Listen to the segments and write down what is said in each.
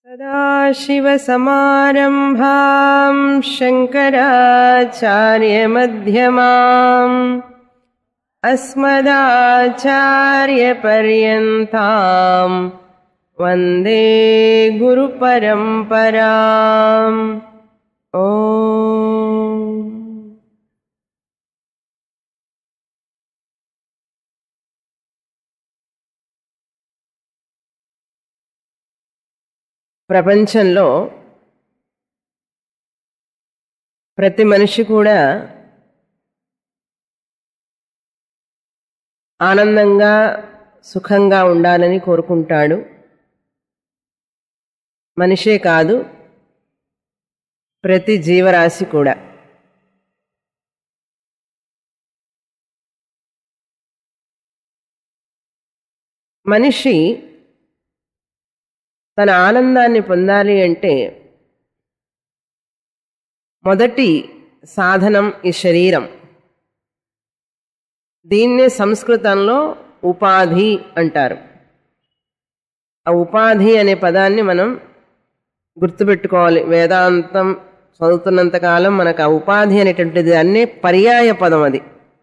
सदाशिवसमारम्भाम् शङ्कराचार्यमध्यमाम् अस्मदाचार्यपर्यन्ताम् वन्दे गुरुपरम्पराम् ओ ప్రపంచంలో ప్రతి మనిషి కూడా ఆనందంగా సుఖంగా ఉండాలని కోరుకుంటాడు మనిషే కాదు ప్రతి జీవరాశి కూడా మనిషి తన ఆనందాన్ని పొందాలి అంటే మొదటి సాధనం ఈ శరీరం దీన్నే సంస్కృతంలో ఉపాధి అంటారు ఆ ఉపాధి అనే పదాన్ని మనం గుర్తుపెట్టుకోవాలి వేదాంతం చదువుతున్నంత కాలం మనకు ఆ ఉపాధి అనేటువంటిది అన్నే పర్యాయ పదం అది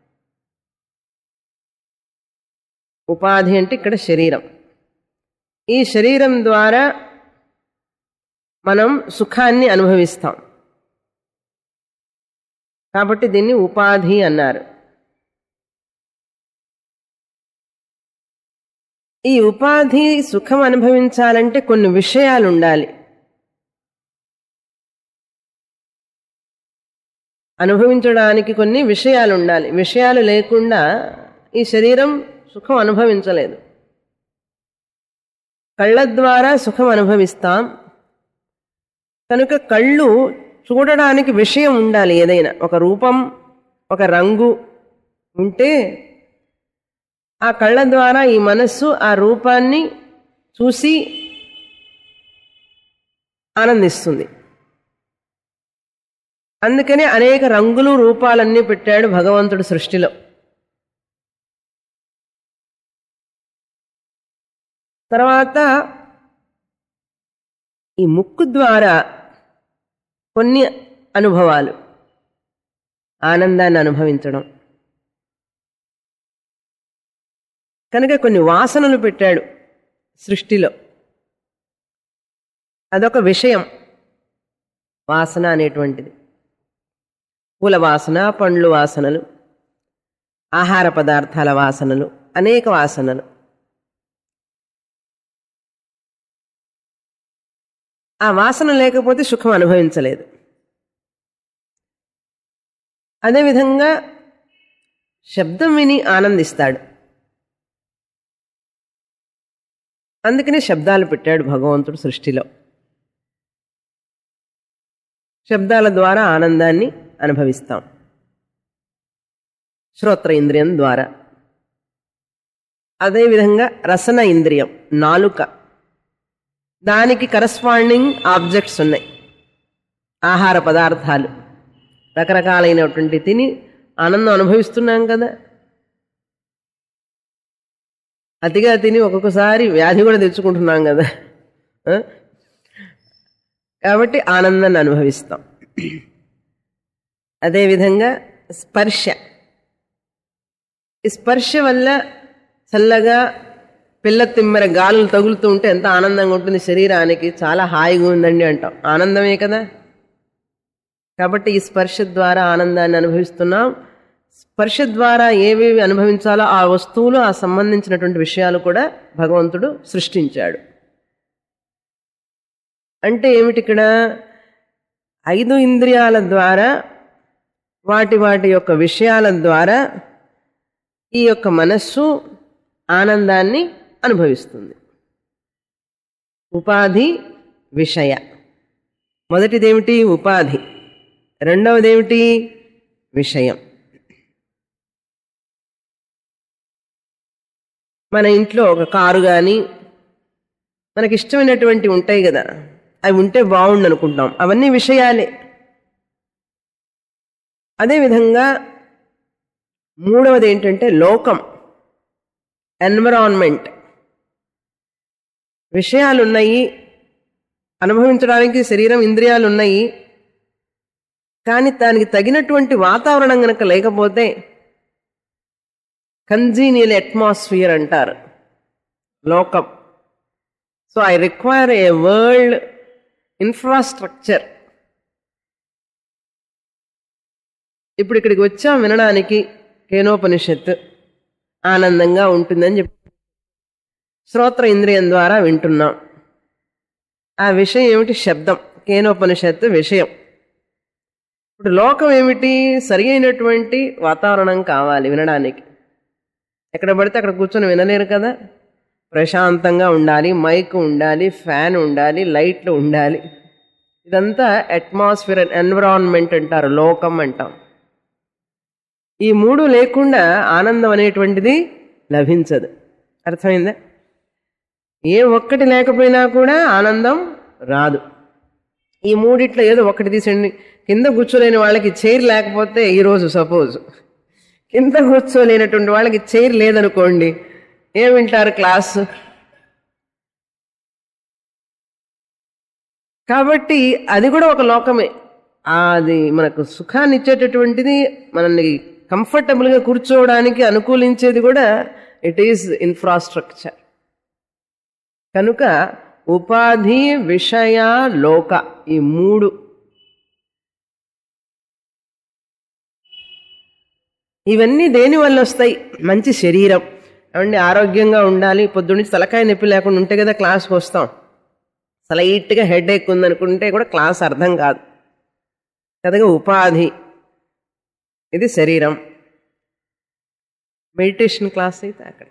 ఉపాధి అంటే ఇక్కడ శరీరం ఈ శరీరం ద్వారా మనం సుఖాన్ని అనుభవిస్తాం కాబట్టి దీన్ని ఉపాధి అన్నారు ఈ ఉపాధి సుఖం అనుభవించాలంటే కొన్ని విషయాలు ఉండాలి అనుభవించడానికి కొన్ని విషయాలు ఉండాలి విషయాలు లేకుండా ఈ శరీరం సుఖం అనుభవించలేదు కళ్ళ ద్వారా సుఖం అనుభవిస్తాం కనుక కళ్ళు చూడడానికి విషయం ఉండాలి ఏదైనా ఒక రూపం ఒక రంగు ఉంటే ఆ కళ్ళ ద్వారా ఈ మనస్సు ఆ రూపాన్ని చూసి ఆనందిస్తుంది అందుకనే అనేక రంగులు రూపాలన్నీ పెట్టాడు భగవంతుడు సృష్టిలో తర్వాత ఈ ముక్కు ద్వారా కొన్ని అనుభవాలు ఆనందాన్ని అనుభవించడం కనుక కొన్ని వాసనలు పెట్టాడు సృష్టిలో అదొక విషయం వాసన అనేటువంటిది పూల వాసన పండ్లు వాసనలు ఆహార పదార్థాల వాసనలు అనేక వాసనలు ఆ వాసన లేకపోతే సుఖం అనుభవించలేదు అదేవిధంగా శబ్దం విని ఆనందిస్తాడు అందుకనే శబ్దాలు పెట్టాడు భగవంతుడు సృష్టిలో శబ్దాల ద్వారా ఆనందాన్ని అనుభవిస్తాం శ్రోత్ర ఇంద్రియం ద్వారా అదేవిధంగా రసన ఇంద్రియం నాలుక దానికి కరస్పాండింగ్ ఆబ్జెక్ట్స్ ఉన్నాయి ఆహార పదార్థాలు రకరకాలైనటువంటి తిని ఆనందం అనుభవిస్తున్నాం కదా అతిగా తిని ఒక్కొక్కసారి వ్యాధి కూడా తెచ్చుకుంటున్నాం కదా కాబట్టి ఆనందాన్ని అనుభవిస్తాం అదేవిధంగా స్పర్శ ఈ స్పర్శ వల్ల చల్లగా పిల్ల తిమ్మెర గాలులు తగులుతూ ఉంటే ఎంత ఆనందంగా ఉంటుంది శరీరానికి చాలా హాయిగా ఉందండి అంటాం ఆనందమే కదా కాబట్టి ఈ స్పర్శ ద్వారా ఆనందాన్ని అనుభవిస్తున్నాం స్పర్శ ద్వారా ఏవేవి అనుభవించాలో ఆ వస్తువులు ఆ సంబంధించినటువంటి విషయాలు కూడా భగవంతుడు సృష్టించాడు అంటే ఏమిటి ఇక్కడ ఐదు ఇంద్రియాల ద్వారా వాటి వాటి యొక్క విషయాల ద్వారా ఈ యొక్క మనస్సు ఆనందాన్ని అనుభవిస్తుంది ఉపాధి విషయ మొదటిదేమిటి ఉపాధి రెండవదేమిటి విషయం మన ఇంట్లో ఒక కారు కానీ మనకి ఇష్టమైనటువంటి ఉంటాయి కదా అవి ఉంటే బాగుండు అనుకుంటాం అవన్నీ విషయాలే అదేవిధంగా మూడవది ఏంటంటే లోకం ఎన్విరాన్మెంట్ విషయాలు ఉన్నాయి అనుభవించడానికి శరీరం ఇంద్రియాలు ఉన్నాయి కానీ దానికి తగినటువంటి వాతావరణం గనక లేకపోతే కన్జీనియల్ అట్మాస్ఫియర్ అంటారు లోకం so I require a world infrastructure ఇప్పుడు ఇక్కడికి వచ్చాం వినడానికి కేనోపనిషత్తు ఆనందంగా ఉంటుందని చెప్పి శ్రోత్ర ఇంద్రియం ద్వారా వింటున్నాం ఆ విషయం ఏమిటి శబ్దం కేనోపనిషత్తు విషయం ఇప్పుడు లోకం ఏమిటి సరి అయినటువంటి వాతావరణం కావాలి వినడానికి ఎక్కడ పడితే అక్కడ కూర్చొని వినలేరు కదా ప్రశాంతంగా ఉండాలి మైక్ ఉండాలి ఫ్యాన్ ఉండాలి లైట్లు ఉండాలి ఇదంతా అట్మాస్ఫియర్ ఎన్విరాన్మెంట్ అంటారు లోకం అంటాం ఈ మూడు లేకుండా ఆనందం అనేటువంటిది లభించదు అర్థమైందా ఏ ఒక్కటి లేకపోయినా కూడా ఆనందం రాదు ఈ మూడిట్లో ఏదో ఒకటి తీసండి కింద కూర్చోలేని వాళ్ళకి చైర్ లేకపోతే ఈరోజు సపోజ్ కింద కూర్చోలేనటువంటి వాళ్ళకి చైర్ లేదనుకోండి ఏం వింటారు క్లాస్ కాబట్టి అది కూడా ఒక లోకమే అది మనకు సుఖాన్ని ఇచ్చేటటువంటిది మనల్ని కంఫర్టబుల్గా కూర్చోవడానికి అనుకూలించేది కూడా ఇట్ ఈస్ ఇన్ఫ్రాస్ట్రక్చర్ కనుక ఉపాధి విషయ లోక ఈ మూడు ఇవన్నీ దేని వల్ల వస్తాయి మంచి శరీరం ఏమండి ఆరోగ్యంగా ఉండాలి పొద్దున్నుంచి తలకాయ నొప్పి లేకుండా ఉంటే కదా క్లాస్కి వస్తాం స్లైట్గా హెడ్ ఎక్ ఉందనుకుంటే కూడా క్లాస్ అర్థం కాదు కదగా ఉపాధి ఇది శరీరం మెడిటేషన్ క్లాస్ అయితే అక్కడ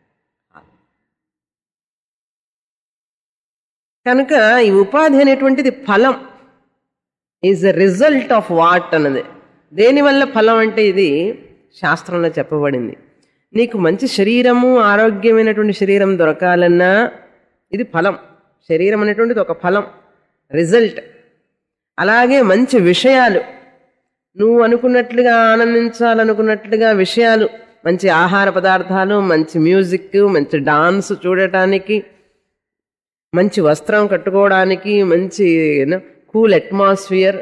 కనుక ఈ ఉపాధి అనేటువంటిది ఫలం is the result of what అన్నది దేనివల్ల ఫలం అంటే ఇది శాస్త్రంలో చెప్పబడింది నీకు మంచి శరీరము ఆరోగ్యమైనటువంటి శరీరం దొరకాలన్నా ఇది ఫలం శరీరం అనేటువంటిది ఒక ఫలం రిజల్ట్ అలాగే మంచి విషయాలు నువ్వు అనుకున్నట్లుగా ఆనందించాలనుకున్నట్లుగా విషయాలు మంచి ఆహార పదార్థాలు మంచి మ్యూజిక్ మంచి డాన్స్ చూడటానికి మంచి వస్త్రం కట్టుకోవడానికి మంచి కూల్ అట్మాస్ఫియర్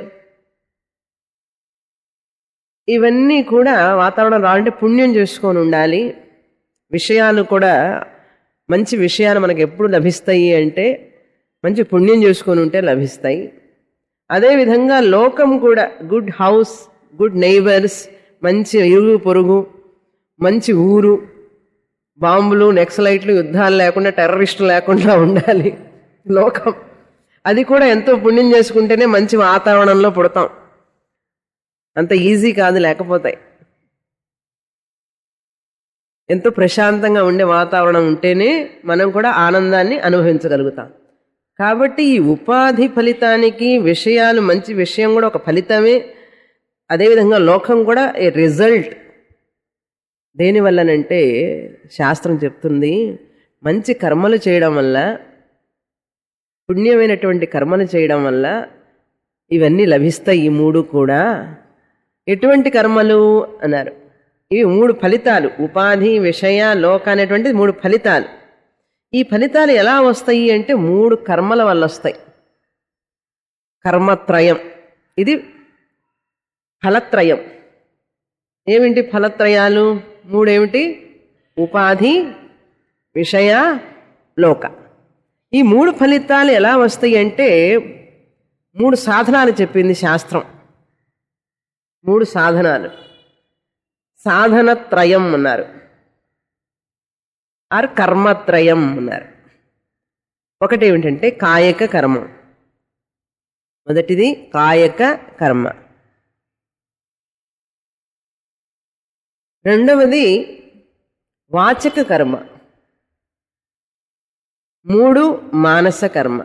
ఇవన్నీ కూడా వాతావరణం రావాలంటే పుణ్యం చేసుకొని ఉండాలి విషయాలు కూడా మంచి విషయాలు మనకు ఎప్పుడు లభిస్తాయి అంటే మంచి పుణ్యం చేసుకొని ఉంటే లభిస్తాయి అదేవిధంగా లోకం కూడా గుడ్ హౌస్ గుడ్ నైబర్స్ మంచి ఇరుగు పొరుగు మంచి ఊరు బాంబులు నెక్సలైట్లు యుద్ధాలు లేకుండా టెర్రరిస్టులు లేకుండా ఉండాలి లోకం అది కూడా ఎంతో పుణ్యం చేసుకుంటేనే మంచి వాతావరణంలో పుడతాం అంత ఈజీ కాదు లేకపోతే ఎంతో ప్రశాంతంగా ఉండే వాతావరణం ఉంటేనే మనం కూడా ఆనందాన్ని అనుభవించగలుగుతాం కాబట్టి ఈ ఉపాధి ఫలితానికి విషయాలు మంచి విషయం కూడా ఒక ఫలితమే అదేవిధంగా లోకం కూడా ఏ రిజల్ట్ దేనివల్లనంటే శాస్త్రం చెప్తుంది మంచి కర్మలు చేయడం వల్ల పుణ్యమైనటువంటి కర్మలు చేయడం వల్ల ఇవన్నీ లభిస్తాయి ఈ మూడు కూడా ఎటువంటి కర్మలు అన్నారు ఇవి మూడు ఫలితాలు ఉపాధి విషయ లోక అనేటువంటిది మూడు ఫలితాలు ఈ ఫలితాలు ఎలా వస్తాయి అంటే మూడు కర్మల వల్ల వస్తాయి కర్మత్రయం ఇది ఫలత్రయం ఏమిటి ఫలత్రయాలు మూడేమిటి ఉపాధి విషయ లోక ఈ మూడు ఫలితాలు ఎలా వస్తాయి అంటే మూడు సాధనాలు చెప్పింది శాస్త్రం మూడు సాధనాలు సాధనత్రయం అన్నారు ఆర్ కర్మత్రయం అన్నారు ఒకటి ఏమిటంటే కాయక కర్మ మొదటిది కాయక కర్మ రెండవది వాచక కర్మ మూడు మానస కర్మ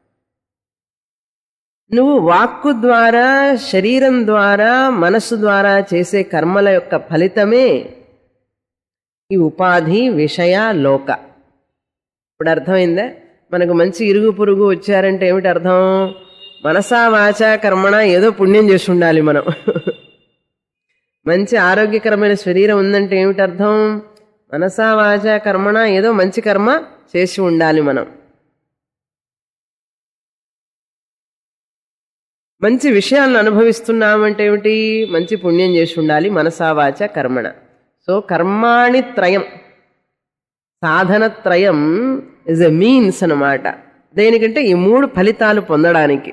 నువ్వు వాక్కు ద్వారా శరీరం ద్వారా మనస్సు ద్వారా చేసే కర్మల యొక్క ఫలితమే ఈ ఉపాధి విషయ లోక ఇప్పుడు అర్థమైందా మనకు మంచి ఇరుగు పురుగు వచ్చారంటే ఏమిటి అర్థం మనసా వాచ కర్మణ ఏదో పుణ్యం చేసి ఉండాలి మనం మంచి ఆరోగ్యకరమైన శరీరం ఉందంటే ఏమిటి అర్థం మనసా వాచ కర్మణ ఏదో మంచి కర్మ చేసి ఉండాలి మనం మంచి విషయాలను అనుభవిస్తున్నామంటే ఏమిటి మంచి పుణ్యం చేసి ఉండాలి మనసావాచ కర్మణ సో కర్మాణి త్రయం సాధన త్రయం ఇస్ ఎ మీన్స్ అన్నమాట దేనికంటే ఈ మూడు ఫలితాలు పొందడానికి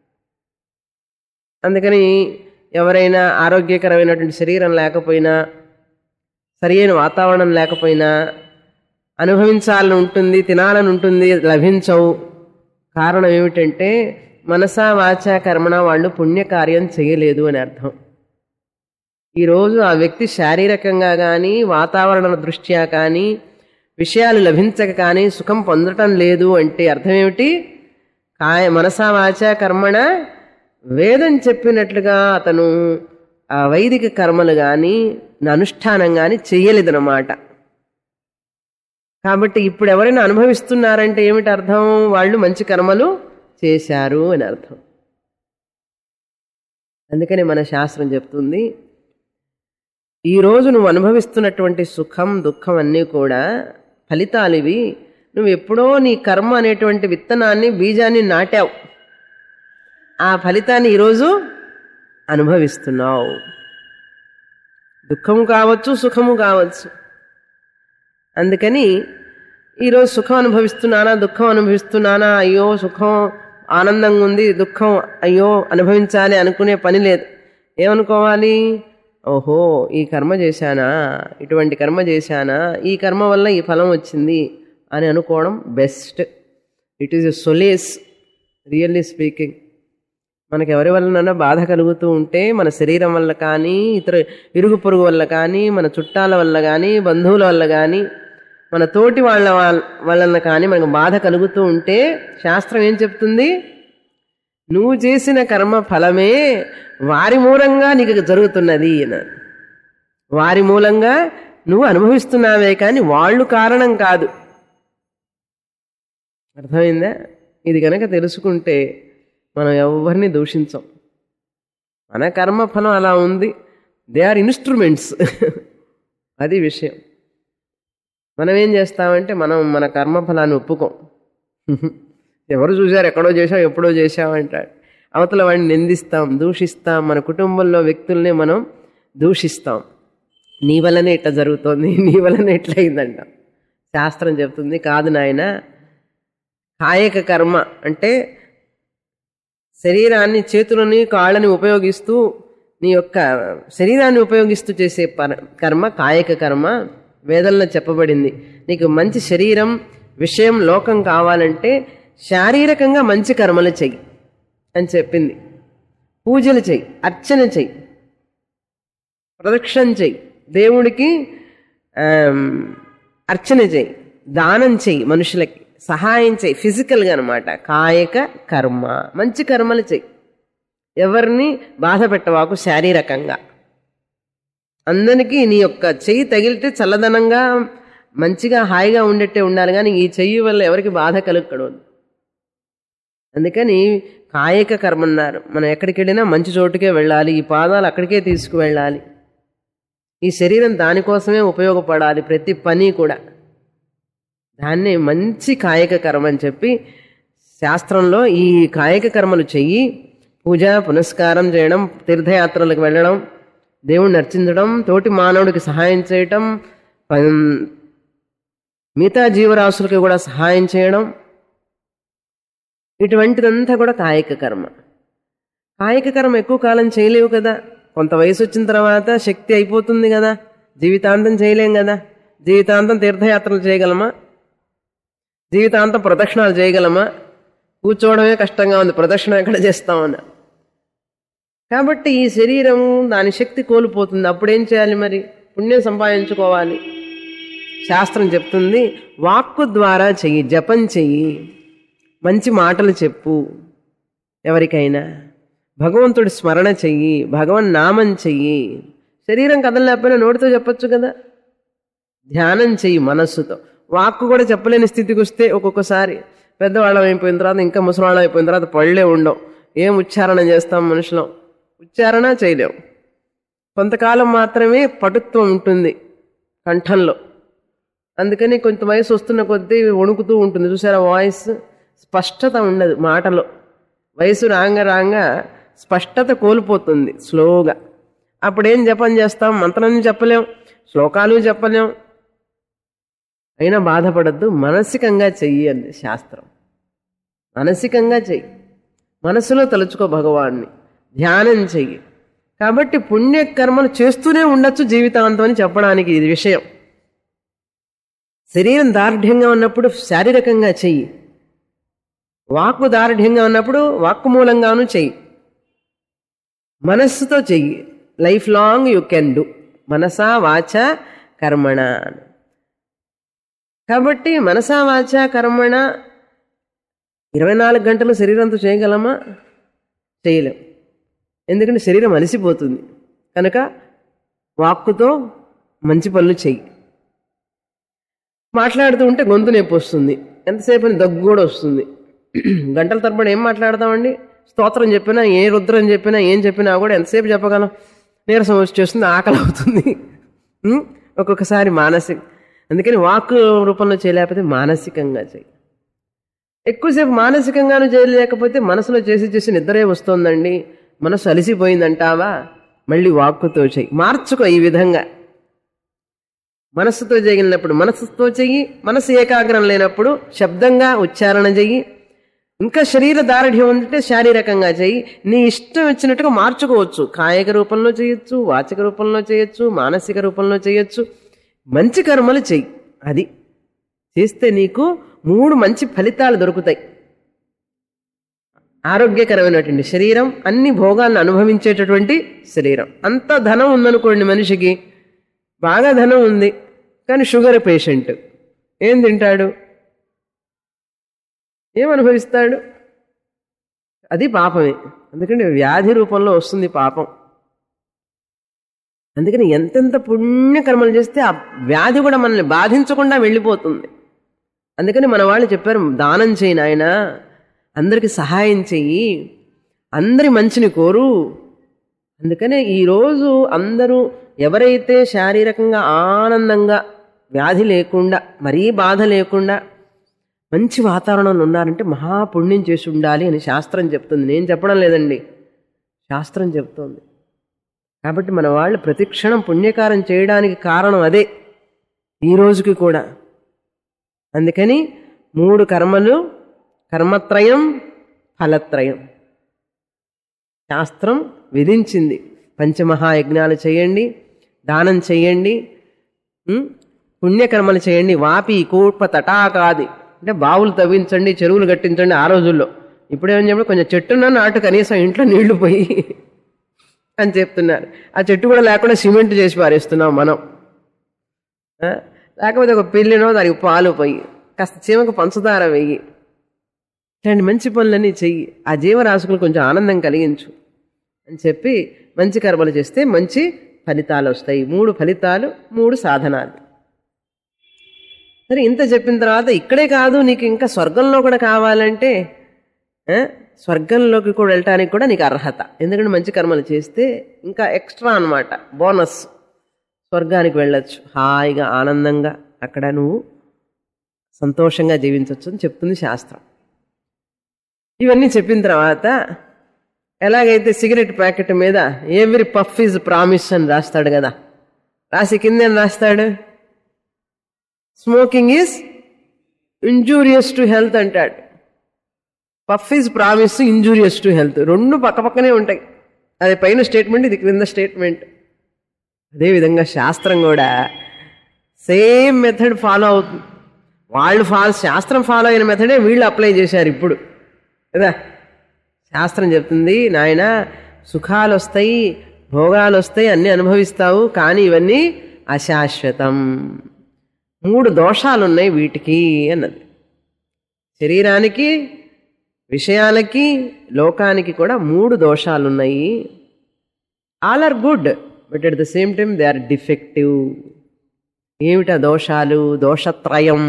అందుకని ఎవరైనా ఆరోగ్యకరమైనటువంటి శరీరం లేకపోయినా సరియైన వాతావరణం లేకపోయినా అనుభవించాలని ఉంటుంది తినాలని ఉంటుంది లభించవు కారణం ఏమిటంటే మనసా వాచ కర్మణ వాళ్ళు పుణ్యకార్యం చేయలేదు అని అర్థం ఈరోజు ఆ వ్యక్తి శారీరకంగా కానీ వాతావరణ దృష్ట్యా కానీ విషయాలు లభించక కానీ సుఖం పొందటం లేదు అంటే అర్థం ఏమిటి కాయ మనసా వాచ కర్మణ వేదం చెప్పినట్లుగా అతను ఆ వైదిక కర్మలు కానీ అనుష్ఠానం కానీ చెయ్యలేదన్నమాట కాబట్టి ఇప్పుడు ఎవరైనా అనుభవిస్తున్నారంటే ఏమిటి అర్థం వాళ్ళు మంచి కర్మలు చేశారు అని అర్థం అందుకని మన శాస్త్రం చెప్తుంది ఈరోజు నువ్వు అనుభవిస్తున్నటువంటి సుఖం దుఃఖం అన్నీ కూడా ఫలితాలు ఇవి నువ్వు ఎప్పుడో నీ కర్మ అనేటువంటి విత్తనాన్ని బీజాన్ని నాటావు ఆ ఫలితాన్ని ఈరోజు అనుభవిస్తున్నావు దుఃఖము కావచ్చు సుఖము కావచ్చు అందుకని ఈరోజు సుఖం అనుభవిస్తున్నానా దుఃఖం అనుభవిస్తున్నానా అయ్యో సుఖం ఆనందంగా ఉంది దుఃఖం అయ్యో అనుభవించాలి అనుకునే పని లేదు ఏమనుకోవాలి ఓహో ఈ కర్మ చేశానా ఇటువంటి కర్మ చేశానా ఈ కర్మ వల్ల ఈ ఫలం వచ్చింది అని అనుకోవడం best it is a solace really speaking మనకి ఎవరి వలన బాధ కలుగుతూ ఉంటే మన శరీరం వల్ల కానీ ఇతర ఇరుగు పొరుగు వల్ల కానీ మన చుట్టాల వల్ల కానీ బంధువుల వల్ల కానీ మన తోటి వాళ్ళ వాళ్ళ- వలన కానీ మనకు బాధ కలుగుతూ ఉంటే శాస్త్రం ఏం చెప్తుంది నువ్వు చేసిన కర్మ ఫలమే వారి మూలంగా నీకు జరుగుతున్నది అని వారి మూలంగా నువ్వు అనుభవిస్తున్నావే కానీ వాళ్ళు కారణం కాదు అర్థమైందా ఇది కనుక తెలుసుకుంటే మనం ఎవరిని దూషించం మన కర్మ ఫలం అలా ఉంది దే ఆర్ ఇన్స్ట్రుమెంట్స్ అది విషయం మనం ఏం చేస్తామంటే మనం మన కర్మఫలాన్ని ఒప్పుకోం ఎవరు చూశారు ఎక్కడో చేసాం ఎప్పుడో చేసాం అంటాడు అవతల వాడిని నిందిస్తాం దూషిస్తాం మన కుటుంబంలో వ్యక్తుల్ని మనం దూషిస్తాం నీ వల్లనే ఇట్లా జరుగుతోంది నీ వల్లనే ఇట్లా అయిందంటాం శాస్త్రం చెప్తుంది కాదు నాయన కాయక కర్మ అంటే శరీరాన్ని చేతులని కాళ్ళని ఉపయోగిస్తూ నీ యొక్క శరీరాన్ని ఉపయోగిస్తూ చేసే పర కర్మ కాయక కర్మ వేదంలో చెప్పబడింది నీకు మంచి శరీరం విషయం లోకం కావాలంటే శారీరకంగా మంచి కర్మలు చెయ్యి అని చెప్పింది పూజలు చెయ్యి అర్చన చెయ్యి ప్రదక్షిణ చెయ్యి దేవుడికి ఆమ్, అర్చన చెయ్యి దానం చెయ్యి మనుషులకి సహాయం చెయ్యి ఫిజికల్గా అనమాట కాయక కర్మ మంచి కర్మలు చెయ్యి ఎవరిని బాధ పెట్టవాకు శారీరకంగా అందరికీ నీ యొక్క చెయ్యి తగిలితే చల్లదనంగా మంచిగా హాయిగా ఉండేట్టే ఉండాలి కానీ ఈ చెయ్యి వల్ల ఎవరికి బాధ కలుగకూడదు అందుకని కాయక కర్మ అన్నారు మనం ఎక్కడికి వెళ్ళినా మంచి చోటుకే వెళ్ళాలి ఈ పాదాలు అక్కడికే తీసుకువెళ్ళాలి ఈ శరీరం దానికోసమే ఉపయోగపడాలి ప్రతి పని కూడా దాన్ని మంచి కాయక కర్మ అని చెప్పి శాస్త్రంలో ఈ కాయక కర్మలు చెయ్యి పూజ పునస్కారం చేయడం తీర్థయాత్రలకు వెళ్ళడం దేవుణ్ణి అర్చించడం తోటి మానవుడికి సహాయం చేయటం పం- మిగతా జీవరాశులకి కూడా సహాయం చేయడం ఇటువంటిదంతా కూడా కాయక కర్మ కాయక కర్మ ఎక్కువ కాలం చేయలేవు కదా కొంత వయసు వచ్చిన తర్వాత శక్తి అయిపోతుంది కదా జీవితాంతం చేయలేం కదా జీవితాంతం తీర్థయాత్రలు చేయగలమా జీవితాంతం ప్రదక్షిణాలు చేయగలమా కూర్చోవడమే కష్టంగా ఉంది ప్రదక్షిణ ఎక్కడ చేస్తామని కాబట్టి ఈ శరీరం దాని శక్తి కోల్పోతుంది అప్పుడేం చేయాలి మరి పుణ్యం సంపాదించుకోవాలి శాస్త్రం చెప్తుంది వాక్కు ద్వారా చెయ్యి జపం చెయ్యి మంచి మాటలు చెప్పు ఎవరికైనా భగవంతుడి స్మరణ చెయ్యి భగవన్ నామం చెయ్యి శరీరం కదలలేకపోయినా నోటితో చెప్పొచ్చు కదా ధ్యానం చెయ్యి మనస్సుతో వాక్కు కూడా చెప్పలేని స్థితికి వస్తే ఒక్కొక్కసారి పెద్దవాళ్ళం అయిపోయిన తర్వాత ఇంకా ముసలివాళ్ళం అయిపోయిన తర్వాత పళ్ళే ఉండవు ఏం ఉచ్చారణ చేస్తాం మనుషులం ఉచ్చారణ చేయలేం కొంతకాలం మాత్రమే పటుత్వం ఉంటుంది కంఠంలో అందుకని కొంత వయసు వస్తున్న కొద్దీ వణుకుతూ ఉంటుంది చూసారా వాయిస్ స్పష్టత ఉండదు మాటలో వయసు రాంగ రాంగ స్పష్టత కోల్పోతుంది స్లోగా అప్పుడేం జపం చేస్తాం మంత్రం చెప్పలేం శ్లోకాలు చెప్పలేం అయినా బాధపడద్దు మానసికంగా చెయ్యి అంది శాస్త్రం మానసికంగా చెయ్యి మనసులో తలుచుకో భగవాన్ని ధ్యానం చెయ్యి కాబట్టి పుణ్యకర్మలు చేస్తూనే ఉండొచ్చు జీవితాంతం అని చెప్పడానికి ఇది విషయం శరీరం దార్ఢ్యంగా ఉన్నప్పుడు శారీరకంగా చెయ్యి వాక్కు దార్ఢ్యంగా ఉన్నప్పుడు వాక్కు మూలంగాను చెయ్యి మనస్సుతో చెయ్యి lifelong you can do మనసా వాచ కర్మణ అని. కాబట్టి మనసా వాచ కర్మణ ఇరవై నాలుగు గంటలు శరీరంతో చేయగలమా చేయలేం ఎందుకంటే శరీరం అలసిపోతుంది కనుక వాక్కుతో మంచి పనులు చెయ్యి మాట్లాడుతూ ఉంటే గొంతు నొప్పి వస్తుంది ఎంతసేపు అని దగ్గు కూడా వస్తుంది గంటల తరబడి ఏం మాట్లాడతామండి స్తోత్రం చెప్పినా ఏ రుద్రం చెప్పినా ఏం చెప్పినా కూడా ఎంతసేపు చెప్పగలం నీరసం వచ్చేస్తుంది ఆకలి అవుతుంది ఉం? ఒక్కొక్కసారి మానసిక అందుకని వాక్ రూపంలో చేయలేకపోతే మానసికంగా చేయి ఎక్కువసేపు మానసికంగాను చేయలేకపోతే మనసులో చేసి చేసి నిద్రే వస్తోందండి మనసు అలసిపోయిందంటావా మళ్ళీ వాక్కుతో చెయ్యి మార్చుకో ఈ విధంగా మనస్సుతో చేయగినప్పుడు మనస్సుతో చెయ్యి మనసు ఏకాగ్రం లేనప్పుడు శబ్దంగా ఉచ్చారణ చెయ్యి ఇంకా శరీర దారుఢ్యం ఉంటే శారీరకంగా చెయ్యి నీ ఇష్టం వచ్చినట్టుగా మార్చుకోవచ్చు కాయక రూపంలో చేయొచ్చు వాచక రూపంలో చేయొచ్చు మానసిక రూపంలో చేయొచ్చు మంచి కర్మలు చెయ్యి అది చేస్తే నీకు మూడు మంచి ఫలితాలు దొరుకుతాయి ఆరోగ్యకరమైనటువంటి శరీరం అన్ని భోగాలను అనుభవించేటటువంటి శరీరం అంత ధనం ఉందనుకోండి మనిషికి బాగా ధనం ఉంది కానీ షుగర్ పేషెంట్ ఏం తింటాడు ఏం అనుభవిస్తాడు అది పాపమే అందుకని వ్యాధి రూపంలో వస్తుంది పాపం అందుకని ఎంతెంత పుణ్యకర్మలు చేస్తే ఆ వ్యాధి కూడా మనల్ని బాధించకుండా వెళ్ళిపోతుంది అందుకని మన వాళ్ళు చెప్పారు దానం చేయి నాయన అందరికి సహాయం చెయ్యి అందరి మంచిని కోరు అందుకనే ఈరోజు అందరూ ఎవరైతే శారీరకంగా ఆనందంగా వ్యాధి లేకుండా మరీ బాధ లేకుండా మంచి వాతావరణంలో ఉన్నారంటే మహాపుణ్యం చేసి ఉండాలి అని శాస్త్రం చెప్తుంది నేను చెప్పడం లేదండి శాస్త్రం చెప్తోంది కాబట్టి మన వాళ్ళు ప్రతిక్షణం పుణ్యకారం చేయడానికి కారణం అదే ఈ రోజుకి కూడా అందుకని మూడు కర్మలు కర్మత్రయం ఫలత్రయం శాస్త్రం విధించింది పంచమహాయజ్ఞాలు చేయండి దానం చేయండి ఉం? పుణ్యకర్మలు చేయండి వాపి కూర్ప తటాకాది అంటే బావులు తవ్వించండి చెరువులు కట్టించండి ఆ రోజుల్లో ఇప్పుడు ఏమని చెప్పి కొంచెం చెట్టున్న నాటు కనీసం ఇంట్లో నీళ్లు పోయి అని చెప్తున్నారు ఆ చెట్టు కూడా లేకుండా సిమెంట్ చేసి పారేస్తున్నాం మనం ఆ? లేకపోతే ఒక పిల్లినో దానికి పాలు పోయి కాస్త చీమకు పంచదార వెయ్యి ఇట్లాంటి మంచి పనులన్నీ చెయ్యి ఆ జీవరాశుకులు కొంచెం ఆనందం కలిగించు అని చెప్పి మంచి కర్మలు చేస్తే మంచి ఫలితాలు వస్తాయి మూడు ఫలితాలు మూడు సాధనాలు సరే ఇంత చెప్పిన తర్వాత ఇక్కడే కాదు నీకు ఇంకా స్వర్గంలో కూడా కావాలంటే ఆ, స్వర్గంలోకి కూడా వెళ్ళటానికి కూడా నీకు అర్హత ఎందుకంటే మంచి కర్మలు చేస్తే ఇంకా ఎక్స్ట్రా అన్నమాట బోనస్ స్వర్గానికి వెళ్ళొచ్చు హాయిగా ఆనందంగా అక్కడ నువ్వు సంతోషంగా జీవించవచ్చు అని చెప్తుంది శాస్త్రం ఇవన్నీ చెప్పిన తర్వాత ఎలాగైతే సిగరెట్ ప్యాకెట్ మీద ఎవ్రీ పఫ్ ఈజ్ ప్రామిస్ అని రాస్తాడు కదా రాసి కిందేం రాస్తాడు smoking is injurious to health అంటాడు puff is promise injurious to health రెండు పక్కపక్కనే ఉంటాయి అది పైన స్టేట్మెంట్ ఇది క్రింద స్టేట్మెంట్ అదేవిధంగా శాస్త్రం కూడా సేమ్ మెథడ్ ఫాలో అవుతుంది వాళ్ళు ఫాలో శాస్త్రం ఫాలో అయిన మెథడే వీళ్ళు అప్లై చేశారు ఇప్పుడు కదా శాస్త్రం చెప్తుంది నాయన సుఖాలు వస్తాయి భోగాలు వస్తాయి అన్నీ అనుభవిస్తావు కానీ ఇవన్నీ అశాశ్వతం మూడు దోషాలు ఉన్నాయి వీటికి అన్నది శరీరానికి విషయాలకి లోకానికి కూడా మూడు దోషాలు ఉన్నాయి all are good but at the same time they are defective ఏమిటా దోషాలు దోషత్రయం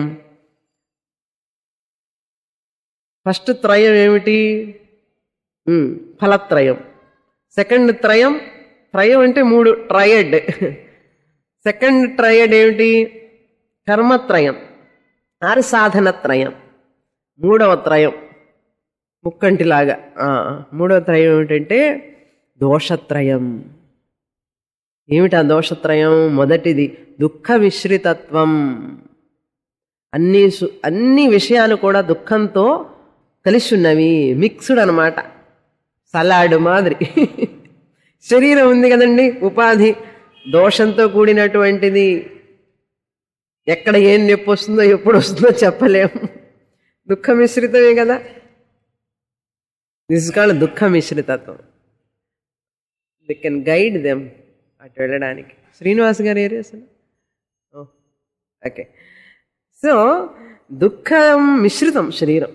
ఫస్ట్ త్రయం ఏమిటి ఉమ్, ఫలత్రయం సెకండ్ త్రయం త్రయం అంటే మూడు ట్రయడ్ సెకండ్ ట్రయడ్ ఏమిటి కర్మత్రయం ఆరు సాధనత్రయం మూడవ త్రయం ముక్కంటిలాగా ఆ, మూడో త్రయం ఏమిటంటే దోషత్రయం ఏమిటి ఆ దోషత్రయం మొదటిది దుఃఖ మిశ్రితత్వం అన్ని సు- అన్ని విషయాలు కూడా దుఃఖంతో కలిసి ఉన్నవి మిక్స్డ్ అనమాట సలాడ్ మాదిరి శరీరం ఉంది కదండి ఉపాధి దోషంతో కూడినటువంటిది ఎక్కడ ఏం నొప్పి వస్తుందో ఎప్పుడు వస్తుందో చెప్పలేము దుఃఖ మిశ్రితమే కదా దిస్ కాల్డ్ దుఃఖ మిశ్రితత్వం ది కెన్ గైడ్ దెమ్ అటు వెళ్ళడానికి శ్రీనివాస్ గారు ఏరియస్ ఓకే సో దుఃఖం మిశ్రితం శరీరం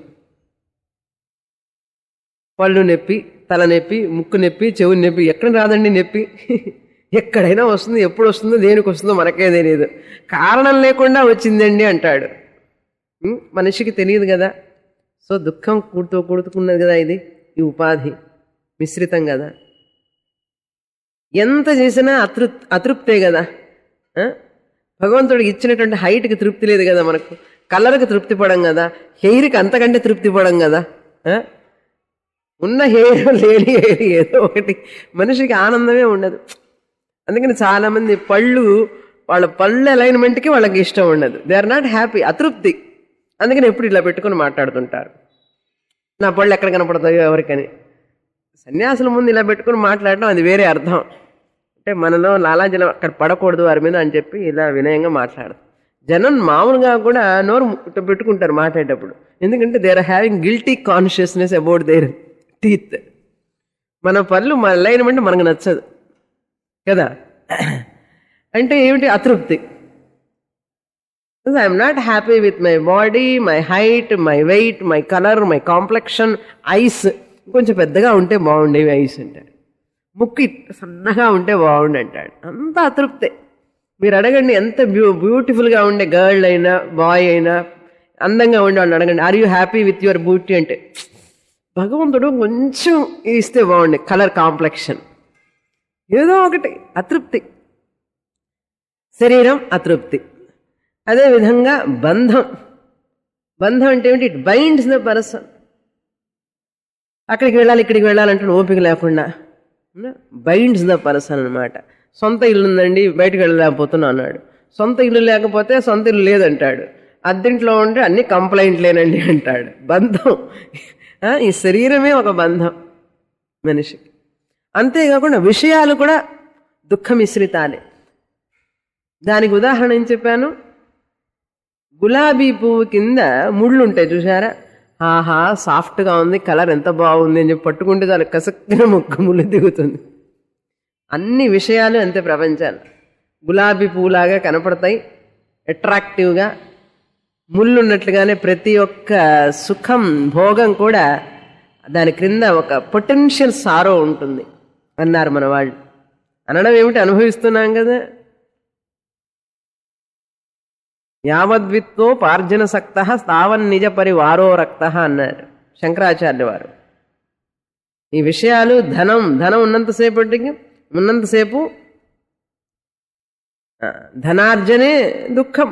పళ్ళు నొప్పి తల నొప్పి ముక్కు నొప్పి చెవు నొప్పి ఎక్కడ రాదండి నొప్పి ఎక్కడైనా వస్తుంది ఎప్పుడు వస్తుందో దేనికి వస్తుందో మనకే తెలియదు కారణం లేకుండా వచ్చిందండి అంటాడు ఉం? మనిషికి తెలియదు కదా సో దుఃఖం కూడుతూ కూడుతున్నది కదా ఇది ఈ ఉపాధి మిశ్రితం కదా ఎంత చేసినా అతృప్ అతృప్తే కదా ఆ? భగవంతుడికి ఇచ్చినటువంటి హైట్కి తృప్తి లేదు కదా మనకు కలర్కి తృప్తి పడం కదా హెయిర్కి అంతకంటే తృప్తి పడం కదా ఆ? ఉన్న హెయిర్ లేని హెయిర్ ఏదో ఒకటి మనిషికి ఆనందమే ఉండదు అందుకని చాలా మంది పళ్ళు వాళ్ళ పళ్ళు అలైన్మెంట్కి వాళ్ళకి ఇష్టం ఉండదు దే ఆర్ నాట్ హ్యాపీ అతృప్తి అందుకని ఎప్పుడు ఇలా పెట్టుకొని మాట్లాడుతుంటారు నా పళ్ళు ఎక్కడ కనపడతాయో ఎవరికని సన్యాసుల ముందు ఇలా పెట్టుకొని మాట్లాడడం అది వేరే అర్థం అంటే మనలో లాలాజలం అక్కడ పడకూడదు వారి మీద అని చెప్పి ఇలా వినయంగా మాట్లాడదు జనం మామూలుగా కూడా నోరు ఇట్ట పెట్టుకుంటారు మాట్లాడేటప్పుడు ఎందుకంటే they are having guilty consciousness about their teeth మన పళ్ళు మన లైన్ అంటే మనకు నచ్చదు కదా అంటే ఏమిటి అతృప్తి I'm not happy with my body my height my weight my colour my complexion eyes కొంచెం పెద్దగా ఉంటే బాగుండేవి ఐస్ అంటాడు ముక్కు ఇట్ సన్నగా ఉంటే బాగుండు అంటాడు అంత అతృప్తే మీరు అడగండి ఎంత బ్యూ బ్యూటిఫుల్గా ఉండే గర్ల్ అయినా బాయ్ అయినా అందంగా ఉండే వాళ్ళని అడగండి are you happy with your beauty అంటే భగవంతుడు కొంచెం ఇస్తే బాగుండే కలర్ కాంప్లెక్షన్ ఏదో ఒకటి అతృప్తి శరీరం అతృప్తి అదేవిధంగా బంధం బంధం అంటే ఏమిటి ఇట్ బైండ్స్ ద పర్సన్ అక్కడికి వెళ్ళాలి ఇక్కడికి వెళ్ళాలంటే ఓపిక లేకుండా బైండ్స్ ద పర్సన్ అనమాట సొంత ఇల్లు ఉందండి బయటకు వెళ్ళలేకపోతున్నా అన్నాడు సొంత ఇల్లు లేకపోతే సొంత ఇల్లు లేదంటాడు అద్దెంట్లో ఉంటే అన్ని కంప్లైంట్లేనండి అంటాడు బంధం ఆ, ఈ శరీరమే ఒక బంధం మనిషికి అంతేకాకుండా విషయాలు కూడా దుఃఖ మిశ్రితాలే దానికి ఉదాహరణ ఏం చెప్పాను గులాబీ పువ్వు కింద ముళ్ళు ఉంటాయి చూసారా ఆహా సాఫ్ట్గా ఉంది కలర్ ఎంత బాగుంది అని చెప్పి పట్టుకుంటే దాని కసక్కిన ముక్కు ముళ్ళు దిగుతుంది అన్ని విషయాలు అంతే ప్రపంచాలు గులాబీ పువ్వులాగా కనపడతాయి అట్రాక్టివ్గా ముళ్ళు ఉన్నట్లుగానే ప్రతి ఒక్క సుఖం భోగం కూడా దాని క్రింద ఒక పొటెన్షియల్ సారో ఉంటుంది అన్నారు మన వాళ్ళు అనడం ఏమిటి అనుభవిస్తున్నాం కదా యావద్విత్తో పార్జన సక్త స్థావన్ నిజ పరివారో రక్త అన్నారు శంకరాచార్య వారు ఈ విషయాలు ధనం ధనం ఉన్నంతసేపటికి ఉన్నంతసేపు ఆ, ధనార్జనే దుఃఖం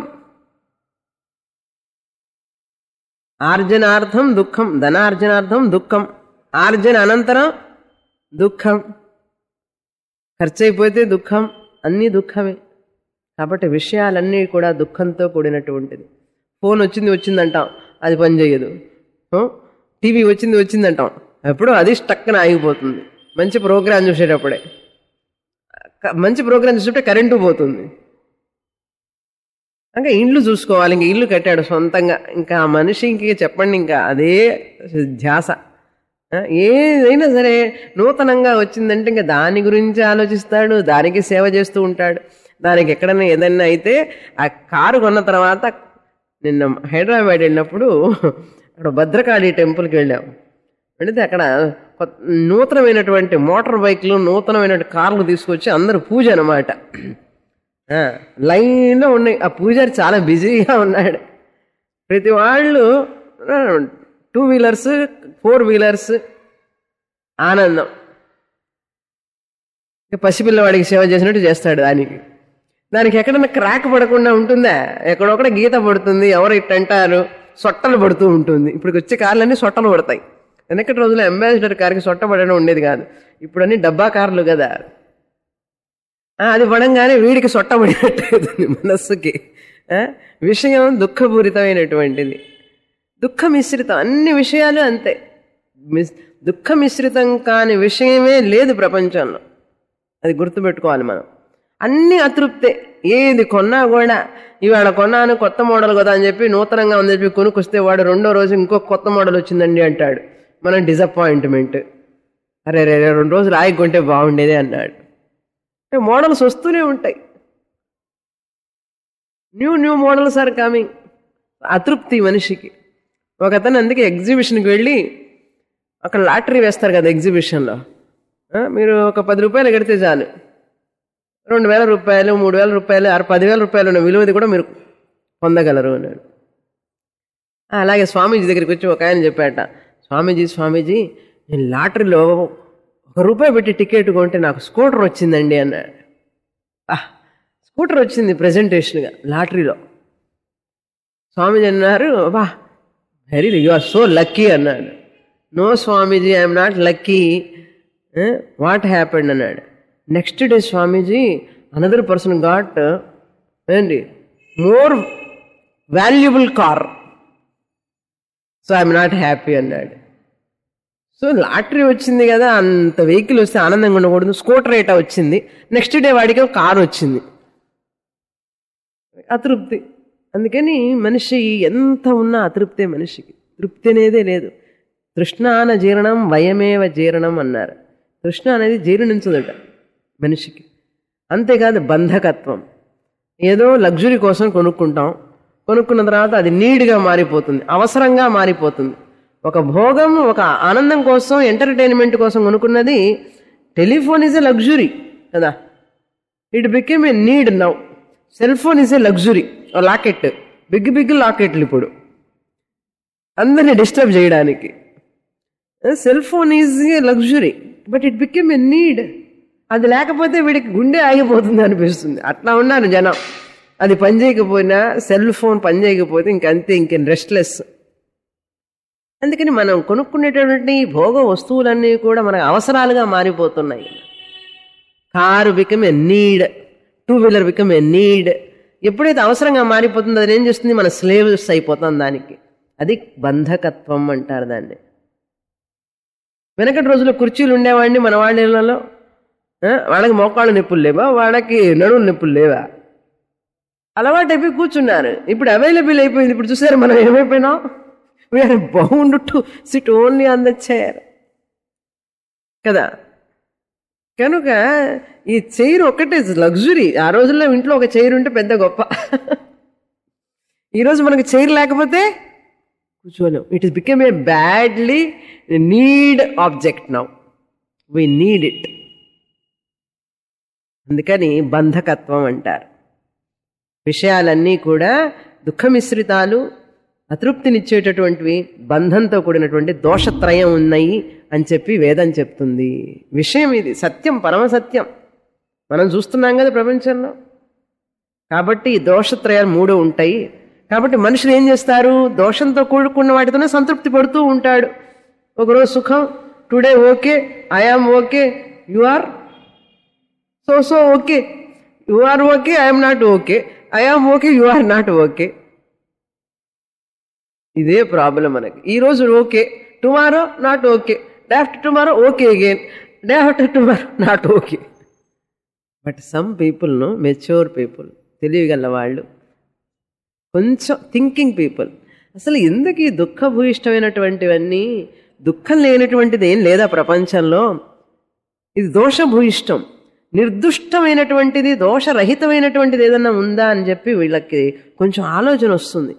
ఆర్జనార్థం దుఃఖం ధనార్జనార్థం దుఃఖం ఆర్జన అనంతరం దుఃఖం ఖర్చయిపోతే దుఃఖం అన్నీ దుఃఖమే కాబట్టి విషయాలన్నీ కూడా దుఃఖంతో కూడినటువంటిది ఫోన్ వచ్చింది వచ్చిందంటాం అది పనిచేయదు ఆ? టీవీ వచ్చింది వచ్చిందంటాం ఎప్పుడో అది స్టక్కన ఆగిపోతుంది మంచి ప్రోగ్రాం చూసేటప్పుడే క- మంచి ప్రోగ్రాం చూసేటప్పుడే కరెంటు పోతుంది ఇంకా ఇండ్లు చూసుకోవాలి ఇంకా ఇల్లు కట్టాడు సొంతంగా ఇంకా ఆ మనిషి ఇంక చెప్పండి ఇంకా అదే ధ్యాస ఆ, ఏదైనా సరే నూతనంగా వచ్చిందంటే ఇంకా దాని గురించి ఆలోచిస్తాడు దానికి సేవ చేస్తూ ఉంటాడు దానికి ఎక్కడైనా ఏదైనా అయితే ఆ కారు కొన్న తర్వాత నిన్న హైదరాబాద్ వెళ్ళినప్పుడు అక్కడ భద్రకాళి టెంపుల్కి వెళ్ళాం వెళితే అక్కడ కొత్త- నూతనమైనటువంటి మోటార్ బైక్లు నూతనమైనటువంటి కార్లు తీసుకొచ్చి అందరూ పూజ అనమాట ఆ, లైన్లో ఉన్నాయి ఆ పూజారి చాలా బిజీగా ఉన్నాడు ప్రతి వాళ్ళు టూ వీలర్స్ ఫోర్ వీలర్స్ ఆనందం ఇక పసిపిల్లవాడికి సేవ చేసినట్టు చేస్తాడు దానికి దానికి ఎక్కడన్నా క్రాక్ పడకుండా ఉంటుందా ఎక్కడొక్కడ గీత పడుతుంది ఎవరు ఇట్ట అంటారు సొట్టలు పడుతూ ఉంటుంది ఇప్పుడు వచ్చే కార్లన్నీ సొట్టలు పడతాయి వెనకటి రోజుల్లో అంబాసిడర్ కార్కి సొట్టబడడం ఉండేది కాదు ఇప్పుడు అన్ని డబ్బా కార్లు కదా ఆ, అది పడంగానే వీడికి సొట్టబడినట్టు అవుతుంది మనస్సుకి ఆ, విషయం దుఃఖపూరితమైనటువంటిది దుఃఖ మిశ్రితం అన్ని విషయాలు అంతే మిస్- దుఃఖ మిశ్రితం కాని విషయమే లేదు ప్రపంచంలో అది గుర్తుపెట్టుకోవాలి మనం అన్ని అతృప్తే ఏది కొన్నా కూడా ఇవాళ కొన్నాను కొత్త మోడల్ కదా అని చెప్పి నూతనంగా ఉందని చెప్పి కొనుక్కొస్తే వాడు రెండో రోజు ఇంకో కొత్త మోడల్ వచ్చిందండి అంటాడు మనం డిసప్పాయింట్మెంట్ అరే రే రే, రెండు రోజులు ఆగి కొంటే బాగుండేది అన్నాడు అంటే మోడల్స్ వస్తూనే ఉంటాయి new new models are coming అతృప్తి మనిషికి ఒక అతను అందుకే ఎగ్జిబిషన్కి వెళ్ళి అక్కడ లాటరీ వేస్తారు కదా ఎగ్జిబిషన్లో ఆ, మీరు ఒక పది రూపాయలు కడితే చాలు రెండు వేల రూపాయలు మూడు వేల రూపాయలు ఆరు పదివేల రూపాయలు ఉన్న విలువది కూడా మీరు పొందగలరు అన్నాడు ఆ, అలాగే స్వామీజీ దగ్గరికి వచ్చి ఒక ఆయన చెప్పాట స్వామీజీ స్వామీజీ నేను లాటరీలో ఒక రూపాయి పెట్టి టికెట్ కొంటే నాకు స్కూటర్ వచ్చిందండి అన్నాడు ఆ, స్కూటర్ వచ్చింది ప్రజెంటేషన్గా లాటరీలో స్వామీజీ అన్నారు wow very you are so lucky అన్నాడు no Swamiji I'm not lucky what happened అన్నాడు next day Swamiji another person got ఏంటి more valuable car so I'm not happy అన్నాడు సో లాటరీ వచ్చింది కదా అంత వెహికల్ వస్తే ఆనందంగా ఉండకూడదు స్కూటర్ ఏటా వచ్చింది నెక్స్ట్ డే వాడికి ఒక కారు వచ్చింది అతృప్తి అందుకని మనిషి ఎంత ఉన్నా అతృప్తే మనిషికి తృప్తి అనేదే లేదు తృష్ణాన జీర్ణం వయమేవ జీర్ణం అన్నారు తృష్ణ అనేది జీర్ణించదట మనిషికి అంతేకాదు బంధకత్వం ఏదో లగ్జరీ కోసం కొనుక్కుంటాం కొనుక్కున్న తర్వాత అది నీడ్గా మారిపోతుంది అవసరంగా మారిపోతుంది ఒక భోగం ఒక ఆనందం కోసం ఎంటర్టైన్మెంట్ కోసం కొనుక్కున్నది టెలిఫోన్ ఈజ్ ఎ లగ్జరీ కదా it became a need now cell phone is a luxury locket big big లాకెట్లు ఇప్పుడు అందరిని డిస్టర్బ్ చేయడానికి cell phone is a luxury but it became a need అది లేకపోతే వీడికి గుండె ఆగిపోతుంది అనిపిస్తుంది అట్లా ఉన్నారు జనం అది పని చేయకపోయినా సెల్ ఫోన్ పని చేయకపోతే ఇంకంతే ఇంక రెస్ట్లెస్ అందుకని మనం కొనుక్కునేటటువంటి ఈ భోగ వస్తువులన్నీ కూడా మనకు అవసరాలుగా మారిపోతున్నాయి car become a need two wheeler become a need ఎప్పుడైతే అవసరంగా మారిపోతుందో అది ఏం చేస్తుంది మన స్లేవ్స్ అయిపోతాం దానికి అది బంధకత్వం అంటారు దాన్ని వెనకటి రోజుల్లో కుర్చీలు ఉండేవాడిని మన వాళ్ళ ఇళ్లలో ఆ, వాళ్ళకి మోకాళ్ళ నొప్పులు లేవా వాళ్ళకి నడువుల నొప్పులు లేవా అలవాటు అయిపోయి కూర్చున్నారు ఇప్పుడు అవైలబుల్ అయిపోయింది ఇప్పుడు చూసారు మనం ఏమైపోయినాం we are bound to sit only on the chair కదా కనుక ఈ చైర్ ఒక్కటే లగ్జరీ ఆ రోజుల్లో ఇంట్లో ఒక చైర్ ఉంటే పెద్ద గొప్ప ఈరోజు మనకు చైర్ లేకపోతే కూర్చోలేం it is become a badly need object now we need it అందుకని బంధకత్వం అంటారు విషయాలన్నీ కూడా దుఃఖమిశ్రితాలు అతృప్తినిచ్చేటటువంటివి బంధంతో కూడినటువంటి దోషత్రయం ఉన్నాయి అని చెప్పి వేదం చెప్తుంది విషయం ఇది సత్యం పరమసత్యం మనం చూస్తున్నాం కదా ప్రపంచంలో కాబట్టి ఈ దోషత్రయాలు మూడు ఉంటాయి కాబట్టి మనుషులు ఏం చేస్తారు దోషంతో కూడుకున్న వాటితోనే సంతృప్తి పడుతూ ఉంటాడు ఒకరోజు సుఖం today okay I am okay you are so so okay you are okay I'm not okay I am okay you are not okay ఇదే ప్రాబ్లం మనకి ఈ రోజు okay tomorrow not okay day after tomorrow okay again day after tomorrow not okay but some పీపుల్ను mature people తెలియగల వాళ్ళు కొంచెం thinking people అసలు ఎందుకు ఈ దుఃఖభూయిష్టమైనటువంటివన్నీ దుఃఖం లేనటువంటిది ఏం లేదా ప్రపంచంలో ఇది దోషభూయిష్టం నిర్దుష్టమైనటువంటిది దోషరహితమైనటువంటిది ఏదన్నా ఉందా అని చెప్పి వీళ్ళకి కొంచెం ఆలోచన వస్తుంది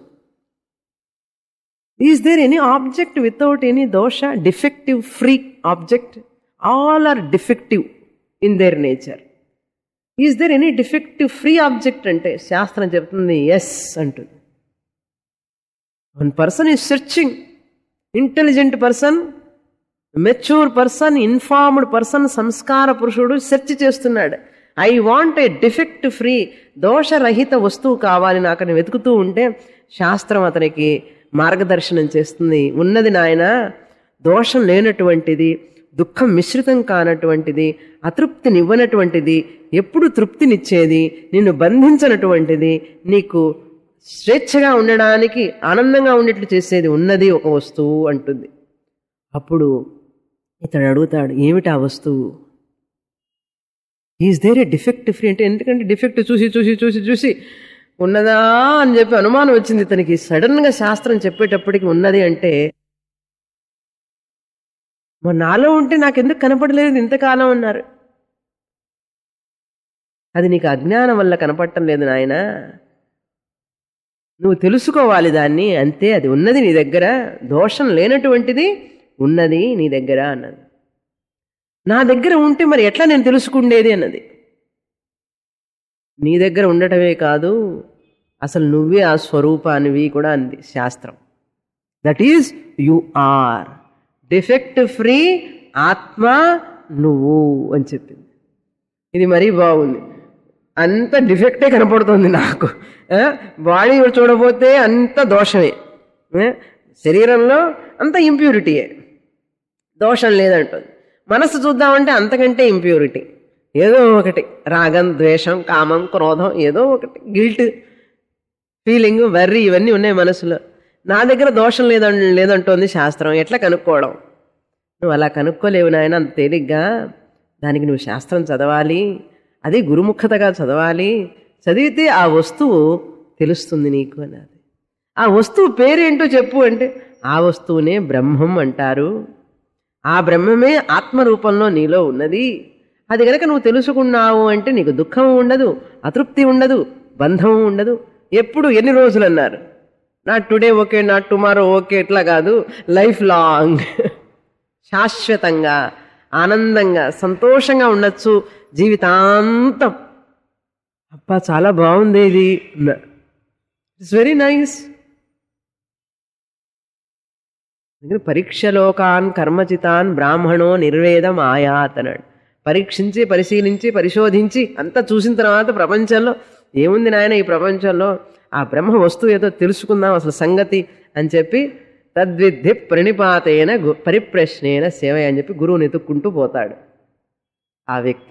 is there any object without any దోష defective free object all are defective in their nature is there any defective free object అంటే శాస్త్రం చెప్తుంది ఎస్ అంటుంది one person is searching intelligent person mature person informed person సంస్కార పురుషుడు search చేస్తున్నాడు I want a defect free దోషరహిత వస్తువు కావాలి నాకు అని వెతుకుతూ ఉంటే శాస్త్రం అతనికి మార్గదర్శనం చేస్తుంది ఉన్నది నాయన దోషం లేనటువంటిది దుఃఖం మిశ్రితం కానటువంటిది అతృప్తినివ్వనటువంటిది ఎప్పుడు తృప్తినిచ్చేది నిన్ను బంధించనటువంటిది నీకు స్వేచ్ఛగా ఉండడానికి ఆనందంగా ఉండేట్లు చేసేది ఉన్నది ఒక వస్తువు అంటుంది అప్పుడు ఇతడు అడుగుతాడు ఏమిటి ఆ వస్తువు is there a defect free అంటే ఎందుకంటే డిఫెక్ట్ చూసి చూసి చూసి చూసి ఉన్నదా అని చెప్పి అనుమానం వచ్చింది ఇతనికి సడన్ గా శాస్త్రం చెప్పేటప్పటికి ఉన్నది అంటే మరి నాలో ఉంటే నాకెందుకు కనపడలేదు ఇంతకాలం అన్నారు అది నీకు అజ్ఞానం వల్ల కనపడటం లేదు నాయన నువ్వు తెలుసుకోవాలి దాన్ని అంతే అది ఉన్నది నీ దగ్గర దోషం లేనటువంటిది ఉన్నది నీ దగ్గర అన్నది నా దగ్గర ఉంటే మరి ఎట్లా నేను తెలుసుకుండేది అన్నది నీ దగ్గర ఉండటమే కాదు అసలు నువ్వే ఆ స్వరూపానివి కూడా అంది శాస్త్రం that is you are defect free ఆత్మ నువ్వు అని చెప్పింది ఇది మరీ బాగుంది అంత డిఫెక్టే కనపడుతుంది నాకు బాడీ చూడబోతే అంత దోషమే ఏ? శరీరంలో అంత ఇంప్యూరిటీయే దోషం లేదంటుంది మనసు చూద్దామంటే అంతకంటే ఇంప్యూరిటీ ఏదో ఒకటి రాగం ద్వేషం కామం క్రోధం ఏదో ఒకటి గిల్ట్ ఫీలింగ్ వర్రీ ఇవన్నీ ఉన్నాయి మనసులో నా దగ్గర దోషం లేదం లేదంటోంది శాస్త్రం ఎట్లా కనుక్కోవడం నువ్వు అలా కనుక్కోలేవు నాయన అంత తేలిగ్గా దానికి నువ్వు శాస్త్రం చదవాలి అది గురుముఖతగా చదవాలి చదివితే ఆ వస్తువు తెలుస్తుంది నీకు అన్నది ఆ వస్తువు పేరేంటో చెప్పు అంటే ఆ వస్తువునే బ్రహ్మం అంటారు ఆ బ్రహ్మమే ఆత్మరూపంలో నీలో ఉన్నది అది గనక నువ్వు తెలుసుకున్నావు అంటే నీకు దుఃఖం ఉండదు అతృప్తి ఉండదు బంధం ఉండదు ఎప్పుడు ఎన్ని రోజులు అన్నారు not today okay not tomorrow okay ఇట్లా కాదు లైఫ్ లాంగ్ శాశ్వతంగా ఆనందంగా సంతోషంగా ఉండొచ్చు జీవితాంతం అబ్బా చాలా బాగుంది ఇది ఇట్స్ వెరీ నైస్ పరీక్షలోకాన్ కర్మచితాన్ బ్రాహ్మణో నిర్వేదం ఆయాత్ అన్నాడు పరీక్షించి పరిశీలించి పరిశోధించి అంతా చూసిన తర్వాత ప్రపంచంలో ఏముంది నాయన ఈ ప్రపంచంలో ఆ బ్రహ్మ వస్తువు ఏదో తెలుసుకుందాం అసలు సంగతి అని చెప్పి తద్విద్ధి ప్రణిపాతేన గు- పరిప్రశ్నేన సేవ అని చెప్పి గురువుని ఎత్తుక్కుంటూ పోతాడు ఆ వ్యక్తి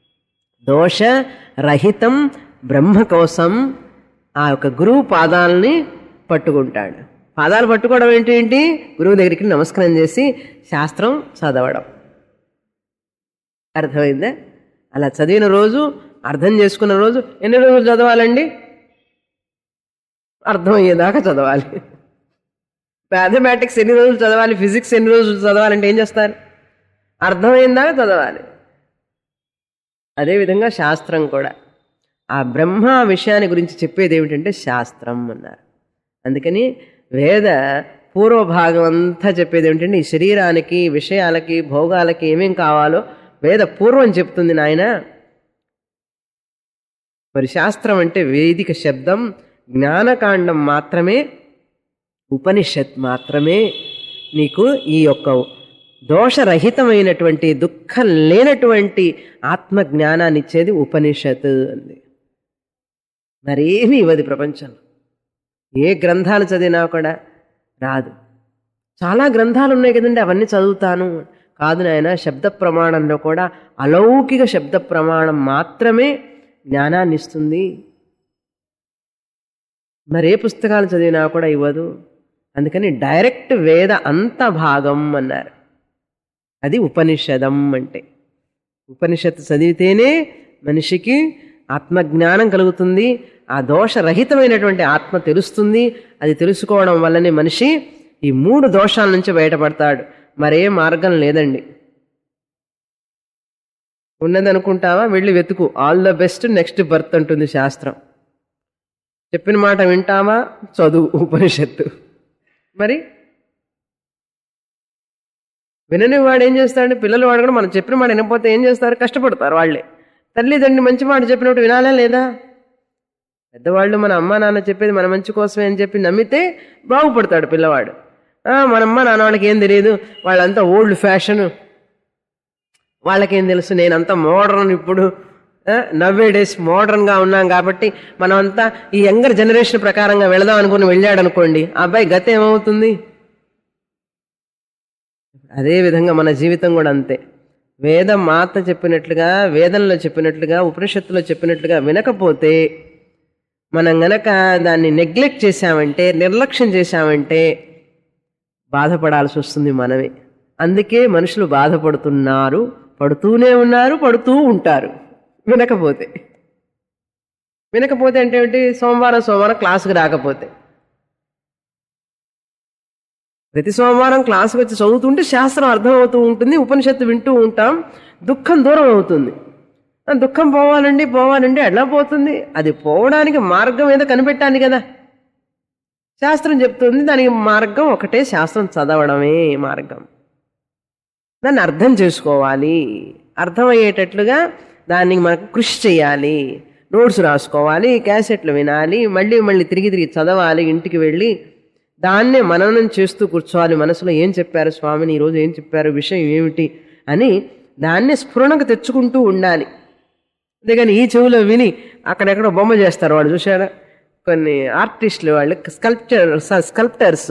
దోషరహితం బ్రహ్మ కోసం ఆ యొక్క గురువు పాదాలని పట్టుకుంటాడు పాదాలు పట్టుకోవడం ఏంటి ఏంటి గురువు దగ్గరికి నమస్కారం చేసి శాస్త్రం చదవడం అర్థమైందా అలా చదివిన రోజు అర్థం చేసుకున్న రోజు ఎన్ని రోజులు చదవాలండి అర్థమయ్యేదాకా చదవాలి మ్యాథమెటిక్స్ ఎన్ని రోజులు చదవాలి ఫిజిక్స్ ఎన్ని రోజులు చదవాలంటే ఏం చేస్తారు అర్థమైందాకా చదవాలి అదేవిధంగా శాస్త్రం కూడా ఆ బ్రహ్మ విషయాన్ని గురించి చెప్పేది ఏమిటంటే శాస్త్రం అన్నారు అందుకని వేద పూర్వభాగం అంతా చెప్పేది ఏమిటంటే ఈ శరీరానికి విషయాలకి భోగాలకి ఏమేం కావాలో వేద పూర్వం చెప్తుంది నాయన మరి శాస్త్రం అంటే వేదిక శబ్దం జ్ఞానకాండం మాత్రమే ఉపనిషత్ మాత్రమే నీకు ఈ యొక్క దోషరహితమైనటువంటి దుఃఖం లేనటువంటి ఆత్మ జ్ఞానాన్ని ఇచ్చేది ఉపనిషత్ అంది మరేమీ ఇవ్వదు ప్రపంచంలో ఏ గ్రంథాలు చదివినా కూడా రాదు చాలా గ్రంథాలు ఉన్నాయి కదండి అవన్నీ చదువుతాను కాదు నాయన శబ్ద ప్రమాణంలో కూడా అలౌకిక శబ్ద ప్రమాణం మాత్రమే జ్ఞానాన్ని ఇస్తుంది మరే పుస్తకాలు చదివినా కూడా ఇవ్వదు అందుకని డైరెక్ట్ వేద అంత భాగం అన్నారు అది ఉపనిషదం అంటే ఉపనిషత్తు చదివితేనే మనిషికి ఆత్మజ్ఞానం కలుగుతుంది ఆ దోషరహితమైనటువంటి ఆత్మ తెలుస్తుంది అది తెలుసుకోవడం వల్లనే మనిషి ఈ మూడు దోషాల నుంచి బయటపడతాడు మరే మార్గం లేదండి ఉన్నదనుకుంటావా వెళ్ళి వెతుకు all the best next birth అంటుంది శాస్త్రం చెప్పిన మాట వింటావా చదువు ఉపనిషత్తు మరి వినని వాడు ఏం చేస్తాడు పిల్లలు వాడు కూడా మనం చెప్పిన మాట వినకపోతే ఏం చేస్తారు కష్టపడతారు వాళ్ళే తల్లిదండ్రి మంచి మాట చెప్పినట్టు వినాలా లేదా పెద్దవాళ్ళు మన అమ్మ నాన్న చెప్పేది మన మంచి కోసమే అని చెప్పి నమ్మితే బాగుపడతాడు పిల్లవాడు ఆ, మన అమ్మ నాన్న వాళ్ళకి ఏం తెలియదు వాళ్ళంతా ఓల్డ్ ఫ్యాషన్ వాళ్ళకేం తెలుసు నేనంతా మోడర్న్ ఇప్పుడు నవ్వే డేస్ మోడర్న్గా ఉన్నాం కాబట్టి మనమంతా ఈ యంగర్ జనరేషన్ ప్రకారంగా వెళదాం అనుకుని వెళ్ళాడు అనుకోండి ఆ అబ్బాయి గత ఏమవుతుంది అదే విధంగా మన జీవితం కూడా అంతే వేద మాత చెప్పినట్లుగా వేదంలో చెప్పినట్లుగా ఉపనిషత్తులో చెప్పినట్లుగా వినకపోతే మనం గనక దాన్ని నెగ్లెక్ట్ చేశామంటే నిర్లక్ష్యం చేశామంటే బాధపడాల్సి వస్తుంది మనమే అందుకే మనుషులు బాధపడుతున్నారు పడుతూనే ఉన్నారు పడుతూ ఉంటారు వినకపోతే వినకపోతే అంటే ఏంటి సోమవారం సోమవారం క్లాసుకు రాకపోతే ప్రతి సోమవారం క్లాసుకు వచ్చి చదువుతుంటే శాస్త్రం అర్థమవుతూ ఉంటుంది ఉపనిషత్తు వింటూ ఉంటాం దుఃఖం దూరం అవుతుంది ఆ దుఃఖం పోవాలండి పోవాలండి ఎలా పోతుంది అది పోవడానికి మార్గం ఏదో కనిపెట్టాలి కదా శాస్త్రం చెప్తుంది దానికి మార్గం ఒకటే శాస్త్రం చదవడమే మార్గం దాన్ని అర్థం చేసుకోవాలి అర్థమయ్యేటట్లుగా దానికి మనకు కృషి చేయాలి నోట్స్ రాసుకోవాలి క్యాసెట్లు వినాలి మళ్ళీ మళ్ళీ తిరిగి తిరిగి చదవాలి ఇంటికి వెళ్ళి దాన్నే మననం చేస్తూ కూర్చోవాలి మనసులో ఏం చెప్పారు స్వామిని ఈరోజు ఏం చెప్పారు విషయం ఏమిటి అని దాన్నే స్ఫురణకు తెచ్చుకుంటూ ఉండాలి అంతేగాని ఈ చెవిలో విని అక్కడెక్కడ బొమ్మ చేస్తారు వాడు చూసారా కొన్ని ఆర్టిస్టులు వాళ్ళు స్కల్ప్చర్ స్కల్ప్టర్స్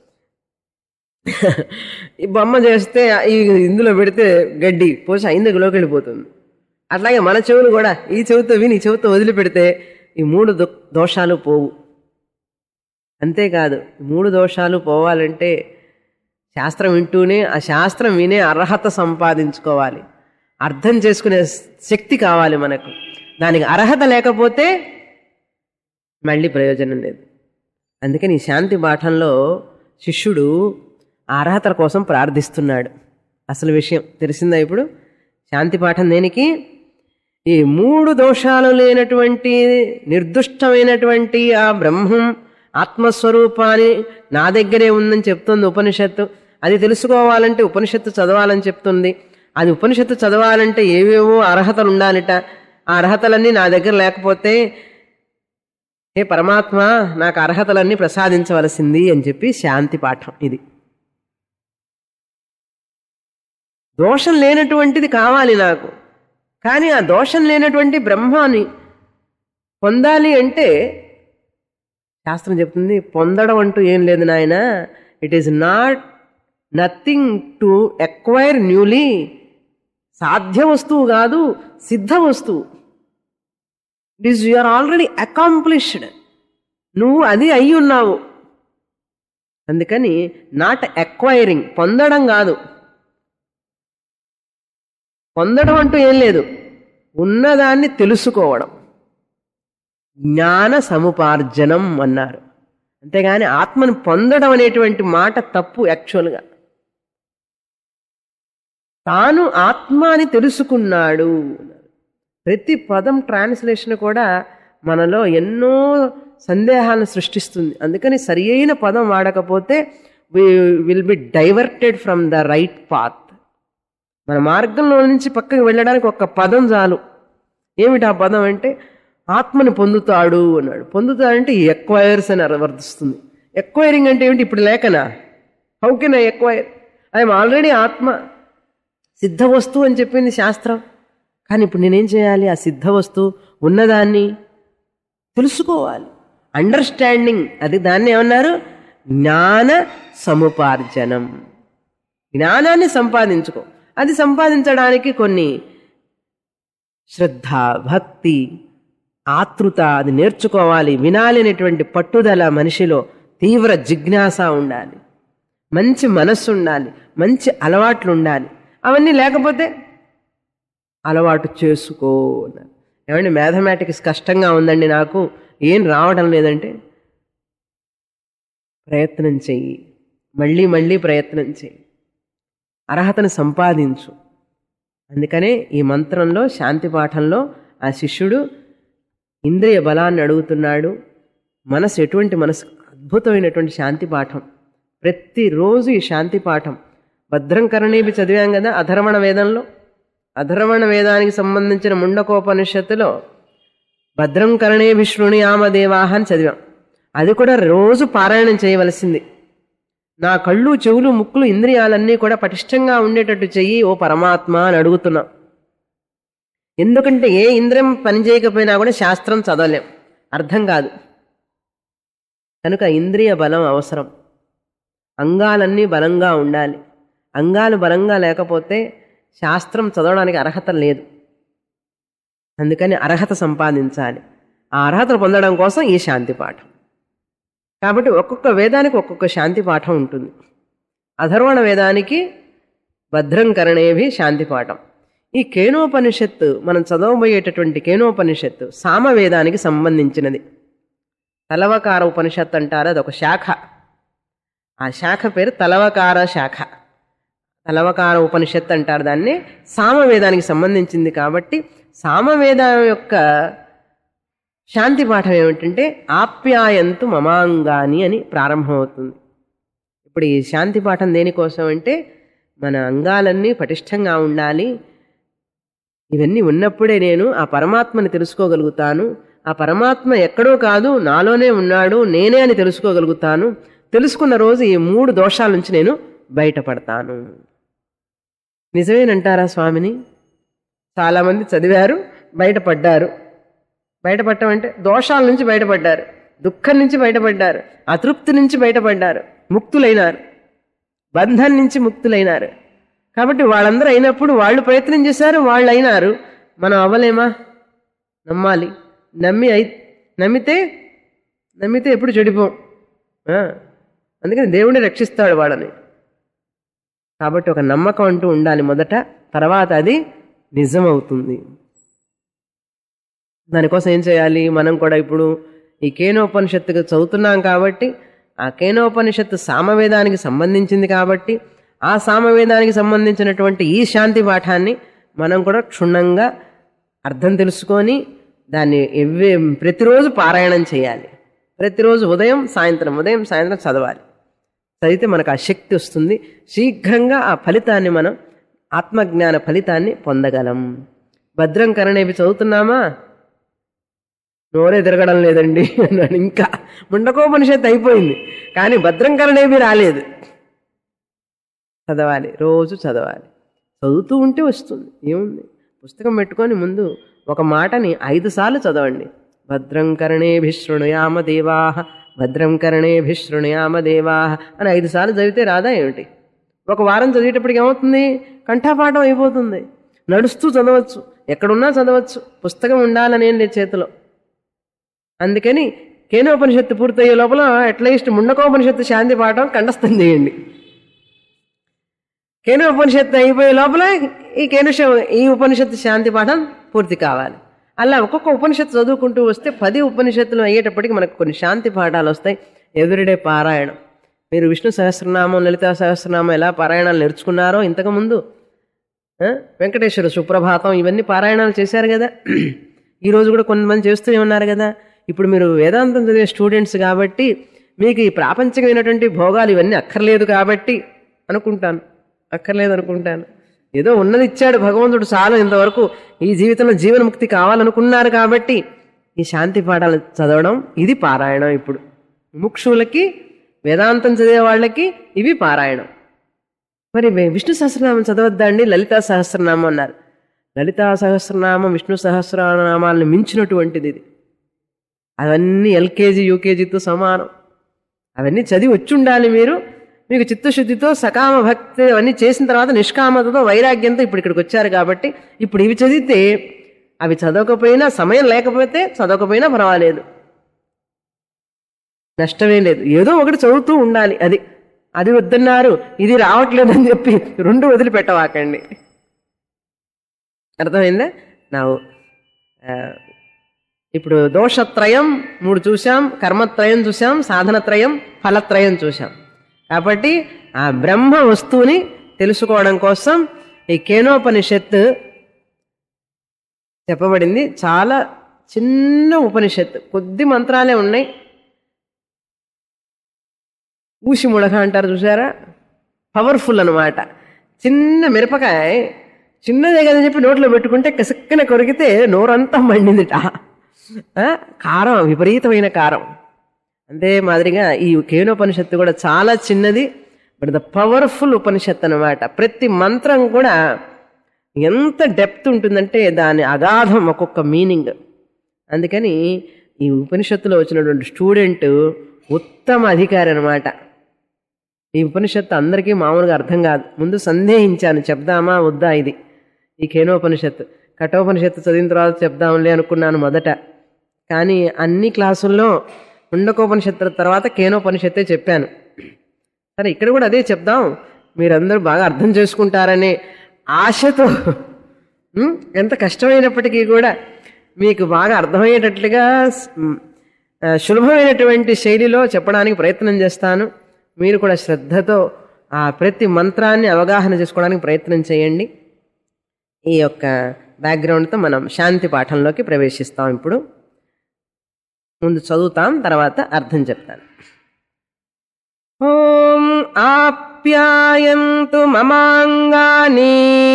ఈ బొమ్మ చేస్తే ఈ ఇందులో పెడితే గడ్డి పోసి ఆ ఇందులోకి వెళ్ళిపోతుంది అట్లాగే మన చెవులు కూడా ఈ చెవితో విని ఈ చెవితో వదిలిపెడితే ఈ మూడు దో- దోషాలు పోవు అంతేకాదు మూడు దోషాలు పోవాలంటే శాస్త్రం వింటూనే ఆ శాస్త్రం వినే అర్హత సంపాదించుకోవాలి అర్థం చేసుకునే శక్తి కావాలి మనకు దానికి అర్హత లేకపోతే మళ్ళీ ప్రయోజనం లేదు అందుకని ఈ శాంతి పాఠంలో శిష్యుడు ఆ అర్హతల కోసం ప్రార్థిస్తున్నాడు అసలు విషయం తెలిసిందా ఇప్పుడు శాంతి పాఠం దేనికి ఈ మూడు దోషాలు లేనటువంటి నిర్దుష్టమైనటువంటి ఆ బ్రహ్మం ఆత్మస్వరూపాన్ని నా దగ్గరే ఉందని చెప్తుంది ఉపనిషత్తు అది తెలుసుకోవాలంటే ఉపనిషత్తు చదవాలని చెప్తుంది అది ఉపనిషత్తు చదవాలంటే ఏవేవో అర్హతలు ఉండాలిట ఆ అర్హతలన్నీ నా దగ్గర లేకపోతే హే పరమాత్మ నాకు అర్హతలన్నీ ప్రసాదించవలసింది అని చెప్పి శాంతి పాఠం ఇది దోషం లేనటువంటిది కావాలి నాకు కానీ ఆ దోషం లేనటువంటి బ్రహ్మాన్ని పొందాలి అంటే శాస్త్రం చెప్తుంది పొందడం అంటూ ఏం లేదు నాయన it is not nothing to acquire newly సాధ్య వస్తువు కాదు సిద్ధ వస్తువు it is are already accomplished నువ్వు అది అయి ఉన్నావు అందుకని నాట్ ఎక్వైరింగ్ పొందడం కాదు పొందడం అంటూ ఏం లేదు ఉన్నదాన్ని తెలుసుకోవడం జ్ఞాన సముపార్జనం అన్నారు అంతేగాని ఆత్మను పొందడం అనేటువంటి మాట తప్పు యాక్చువల్గా తాను ఆత్మ అని తెలుసుకున్నాడు ప్రతి పదం ట్రాన్స్లేషన్ కూడా మనలో ఎన్నో సందేహాలను సృష్టిస్తుంది అందుకని సరి అయిన పదం వాడకపోతే will be diverted from the right path మన మార్గంలో నుంచి పక్కకి వెళ్ళడానికి ఒక పదం చాలు ఏమిటి ఆ పదం అంటే ఆత్మని పొందుతాడు అన్నాడు పొందుతాడంటే ఎక్వైర్స్ అని వర్తిస్తుంది ఎక్వైరింగ్ అంటే ఏమిటి ఇప్పుడు లేకనా how can I acquire I'm already ఆత్మ సిద్ధ వస్తువు అని చెప్పింది శాస్త్రం కానీ ఇప్పుడు నేనేం చేయాలి ఆ సిద్ధ వస్తువు ఉన్నదాన్ని తెలుసుకోవాలి అండర్స్టాండింగ్ అది దాన్ని ఏమన్నారు జ్ఞాన సముపార్జనం జ్ఞానాన్ని సంపాదించుకో అది సంపాదించడానికి కొన్ని శ్రద్ధ భక్తి ఆతృత అది నేర్చుకోవాలి వినాలి అనేటువంటి పట్టుదల మనిషిలో తీవ్ర జిజ్ఞాస ఉండాలి మంచి మనస్సు ఉండాలి మంచి అలవాట్లు ఉండాలి అవన్నీ లేకపోతే అలవాటు చేసుకో అన్నారు ఏమండి మ్యాథమెటిక్స్ కష్టంగా ఉందండి నాకు ఏం రావడం లేదంటే ప్రయత్నం చెయ్యి మళ్ళీ మళ్ళీ ప్రయత్నం చెయ్యి అర్హతను సంపాదించు అందుకనే ఈ మంత్రంలో శాంతి పాఠంలో ఆ శిష్యుడు ఇంద్రియ బలాన్ని అడుగుతున్నాడు మనసు ఎటువంటి మనసు అద్భుతమైనటువంటి శాంతి పాఠం ప్రతిరోజు ఈ శాంతి పాఠం భద్రం కరణీపి చదివాం కదా అధర్మణ వేదంలో అధర్మణ వేదానికి సంబంధించిన ముండకోపనిషత్తులో భద్రం కరణే విష్ణుని ఆమదేవాహ అని చదివాం అది కూడా రోజు పారాయణం చేయవలసింది నా కళ్ళు చెవులు ముక్కులు ఇంద్రియాలన్నీ కూడా పటిష్టంగా ఉండేటట్టు చెయ్యి ఓ పరమాత్మ అని అడుగుతున్నా ఎందుకంటే ఏ ఇంద్రియం పనిచేయకపోయినా కూడా శాస్త్రం చదవలేం అర్థం కాదు కనుక ఇంద్రియ బలం అవసరం అంగాలన్నీ బలంగా ఉండాలి అంగాలు బలంగా లేకపోతే శాస్త్రం చదవడానికి అర్హత లేదు అందుకని అర్హత సంపాదించాలి ఆ అర్హత పొందడం కోసం ఈ శాంతి పాఠం కాబట్టి ఒక్కొక్క వేదానికి ఒక్కొక్క శాంతి పాఠం ఉంటుంది అధర్వణ వేదానికి భద్రం కరణేభి శాంతి పాఠం ఈ కేనోపనిషత్తు మనం చదవబోయేటటువంటి కేనోపనిషత్తు సామవేదానికి సంబంధించినది తలవకార ఉపనిషత్తు అంటారు అదొక శాఖ ఆ శాఖ పేరు తలవకార శాఖ తలవకార ఉపనిషత్తు అంటారు దాన్ని సామవేదానికి సంబంధించింది కాబట్టి సామవేదం యొక్క శాంతి పాఠం ఏమిటంటే ఆప్యాయంతు మమాంగాని అని ప్రారంభమవుతుంది ఇప్పుడు ఈ శాంతి పాఠం దేనికోసం అంటే మన అంగాలన్నీ పటిష్టంగా ఉండాలి ఇవన్నీ ఉన్నప్పుడే నేను ఆ పరమాత్మని తెలుసుకోగలుగుతాను ఆ పరమాత్మ ఎక్కడో కాదు నాలోనే ఉన్నాడు నేనే అని తెలుసుకోగలుగుతాను తెలుసుకున్న రోజు ఈ మూడు దోషాల నుంచి నేను బయటపడతాను నిజమేనంటారా స్వామిని చాలామంది చదివారు బయటపడ్డారు బయటపడటం అంటే దోషాల నుంచి బయటపడ్డారు దుఃఖం నుంచి బయటపడ్డారు అతృప్తి నుంచి బయటపడ్డారు ముక్తులైనారు బంధం నుంచి ముక్తులైనారు కాబట్టి వాళ్ళందరూ అయినప్పుడు వాళ్ళు ప్రయత్నం చేశారు వాళ్ళు అయినారు మనం అవ్వలేమా నమ్మాలి నమ్మి అయి నమ్మితే నమ్మితే ఎప్పుడు చెడిపోం ఆ, అందుకని దేవుడే రక్షిస్తాడు వాళ్ళని కాబట్టి ఒక నమ్మకం అంటూ ఉండాలి మొదట తర్వాత అది నిజమవుతుంది దానికోసం ఏం చేయాలి మనం కూడా ఇప్పుడు ఈ కేనోపనిషత్తుగా చదువుతున్నాం కాబట్టి ఆ కేనోపనిషత్తు సామవేదానికి సంబంధించింది కాబట్టి ఆ సామవేదానికి సంబంధించినటువంటి ఈ శాంతి పాఠాన్ని మనం కూడా క్షుణ్ణంగా అర్థం తెలుసుకొని దాన్ని ఎవ్వే ప్రతిరోజు పారాయణం చేయాలి ప్రతిరోజు ఉదయం సాయంత్రం ఉదయం సాయంత్రం చదవాలి చదివితే మనకు ఆ శక్తి వస్తుంది శీఘ్రంగా ఆ ఫలితాన్ని మనం ఆత్మజ్ఞాన ఫలితాన్ని పొందగలం భద్రం కరణేవి చదువుతున్నామా నోరే తిరగడం లేదండి అన్నాడు ఇంకా ముండకోపనిషత్తు అయిపోయింది కానీ భద్రం కరణేవి రాలేదు చదవాలి రోజు చదవాలి చదువుతూ ఉంటే వస్తుంది ఏముంది పుస్తకం పెట్టుకొని ముందు ఒక మాటని ఐదు సార్లు చదవండి భద్రం కరణేభిశృణుయామ దేవా భద్రం కరణేభిశృణుయామ దేవా అని ఐదు సార్లు చదివితే రాదా ఏమిటి ఒక వారం చదివేటప్పటికి ఏమవుతుంది కంఠాపాఠం అయిపోతుంది నడుస్తూ చదవచ్చు ఎక్కడున్నా చదవచ్చు పుస్తకం ఉండాలనేం లేదు చేతిలో అందుకని కేనోపనిషత్తు పూర్తయ్యే లోపల అట్లీస్ట్ ముండకోపనిషత్తు శాంతి పాఠం కంఠస్థం చేయండి కేను ఉపనిషత్తు అయిపోయే లోపల ఈ కేనుష ఈ ఉపనిషత్తు శాంతి పాఠం పూర్తి కావాలి అలా ఒక్కొక్క ఉపనిషత్తు చదువుకుంటూ వస్తే పది ఉపనిషత్తులు అయ్యేటప్పటికి మనకు కొన్ని శాంతి పాఠాలు వస్తాయి ఎవ్రీడే పారాయణం మీరు విష్ణు సహస్రనామం లలితా సహస్రనామం ఎలా పారాయణాలు నేర్చుకున్నారో ఇంతకుముందు ఆ? వెంకటేశ్వర సుప్రభాతం ఇవన్నీ పారాయణాలు చేశారు కదా ఈ రోజు కూడా కొంతమంది చేస్తూనే ఉన్నారు కదా ఇప్పుడు మీరు వేదాంతం చదివే స్టూడెంట్స్ కాబట్టి మీకు ఈ ప్రాపంచికమైనటువంటి భోగాలు ఇవన్నీ అక్కర్లేదు కాబట్టి అనుకుంటాను అక్కర్లేదు అనుకుంటాను ఏదో ఉన్నది ఇచ్చాడు భగవంతుడు చాలు ఇంతవరకు ఈ జీవితంలో జీవన్ముక్తి కావాలనుకున్నారు కాబట్టి ఈ శాంతి పాఠాలు చదవడం ఇది పారాయణం ఇప్పుడు ముక్షులకి వేదాంతం చదివే వాళ్ళకి ఇవి పారాయణం మరి వే- విష్ణు సహస్రనామం చదవద్దా అండి లలితా సహస్రనామం అన్నారు లలితా సహస్రనామం విష్ణు సహస్రనామాలను మించినటువంటిది ఇది అవన్నీ ఎల్కేజీ యూకేజీతో సమానం అవన్నీ చదివి వచ్చి ఉండాలి మీరు మీకు చిత్తశుద్ధితో సకామ భక్తి అవన్నీ చేసిన తర్వాత నిష్కామతతో వైరాగ్యంతో ఇప్పుడు ఇక్కడికి వచ్చారు కాబట్టి ఇప్పుడు ఇవి చదివితే అవి చదవకపోయినా సమయం లేకపోతే చదవకపోయినా పర్వాలేదు నష్టమే లేదు ఏదో ఒకటి చదువుతూ ఉండాలి అది అది వద్దన్నారు ఇది రావట్లేదని చెప్పి రెండు వదిలిపెట్టవాకండి అర్థమైందా నా ఇప్పుడు దోషత్రయం మూడు చూసాం కర్మత్రయం చూసాం సాధనత్రయం ఫలత్రయం చూసాం కాబట్టి ఆ బ్రహ్మ వస్తువుని తెలుసుకోవడం కోసం ఈ కేనోపనిషత్తు చెప్పబడింది చాలా చిన్న ఉపనిషత్తు కొద్ది మంత్రాలే ఉన్నాయి ఊసి ముడక అంటారు చూసారా పవర్ఫుల్ అనమాట చిన్న మిరపకాయ చిన్నదే కదని చెప్పి నోట్లో పెట్టుకుంటే కసుక్కన కొరికితే నోరంతా మండిందిట ఆ, కారం విపరీతమైన కారం అంతే మాదిరిగా ఈ కేనోపనిషత్తు కూడా చాలా చిన్నది బట్ ద పవర్ఫుల్ ఉపనిషత్తు అనమాట ప్రతి మంత్రం కూడా ఎంత డెప్త్ ఉంటుందంటే దాని అగాధం ఒక్కొక్క మీనింగ్ అందుకని ఈ ఉపనిషత్తులో వచ్చినటువంటి స్టూడెంట్ ఉత్తమ అధికారి అనమాట ఈ ఉపనిషత్తు అందరికీ మామూలుగా అర్థం కాదు ముందు సందేహించాను చెప్దామా వద్దా ఇది ఈ కేనోపనిషత్తు కఠోపనిషత్తు చదివిన తర్వాత చెప్దాంలే అనుకున్నాను మొదట కానీ అన్ని క్లాసుల్లో ముండకోపనిషత్తుల తర్వాత కేనోపనిషత్తే చెప్పాను సరే ఇక్కడ కూడా అదే చెప్దాం మీరందరూ బాగా అర్థం చేసుకుంటారనే ఆశతో ఉం, ఎంత కష్టమైనప్పటికీ కూడా మీకు బాగా అర్థమయ్యేటట్లుగా స్- ఉం, ఆ, సులభమైనటువంటి శైలిలో చెప్పడానికి ప్రయత్నం చేస్తాను మీరు కూడా శ్రద్ధతో ఆ ప్రతి మంత్రాన్ని అవగాహన చేసుకోవడానికి ప్రయత్నం చేయండి ఈ యొక్క బ్యాక్గ్రౌండ్తో మనం శాంతి పాఠంలోకి ప్రవేశిస్తాం ఇప్పుడు ముందు చదువుతాం తర్వాత అర్థం చెప్తాను ఓం ఆప్యాయంతు మమాంగాని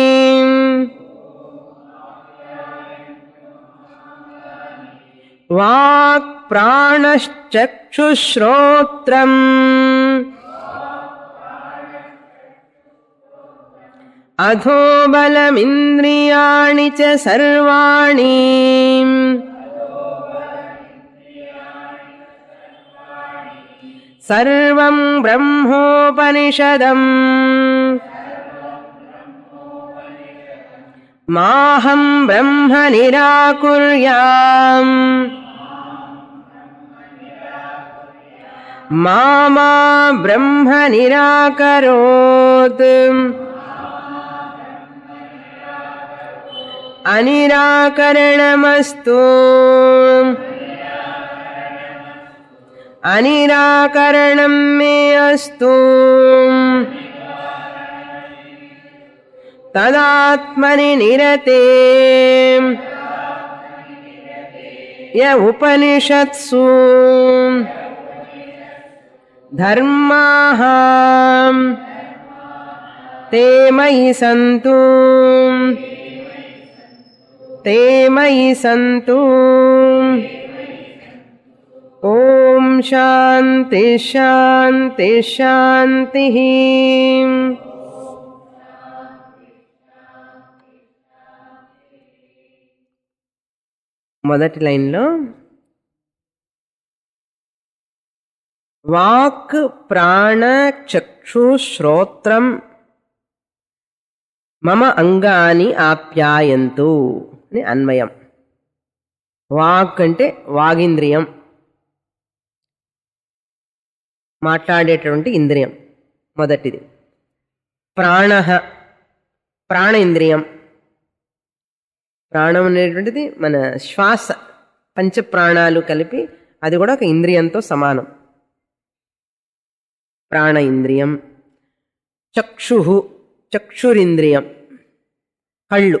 వాక్ ప్రాణశ్చక్షుశ్రోత్రం అధో బలమింద్రియాణి చ సర్వాణి సర్వం బ్రహ్మోపనిషదం మాహం బ్రహ్మ నిరాకుర్యాం మామా బ్రహ్మ నిరాకరోత్ అనిరాకరణమస్తు అనిరాకరణం మే అస్తు తదాత్మని నిరతే య ఉపనిషత్సు ధర్మాః ते मयि सन्तु ते मयि सन्तु ॐ शान्ति शान्ति शान्तिः మొదటి లైన్లో వాక్ ప్రాణ చక్షు శ్రోత్రం మమ అంగాని ఆప్యాయంతు అని అన్వయం వాక్ అంటే వాగింద్రియం మాట్లాడేటటువంటి ఇంద్రియం మొదటిది ప్రాణ ప్రాణ ఇంద్రియం ప్రాణం అనేటువంటిది మన శ్వాస పంచ ప్రాణాలు కలిపి అది కూడా ఒక ఇంద్రియంతో సమానం ప్రాణ ఇంద్రియం చక్షు చక్షురింద్రియం కళ్ళు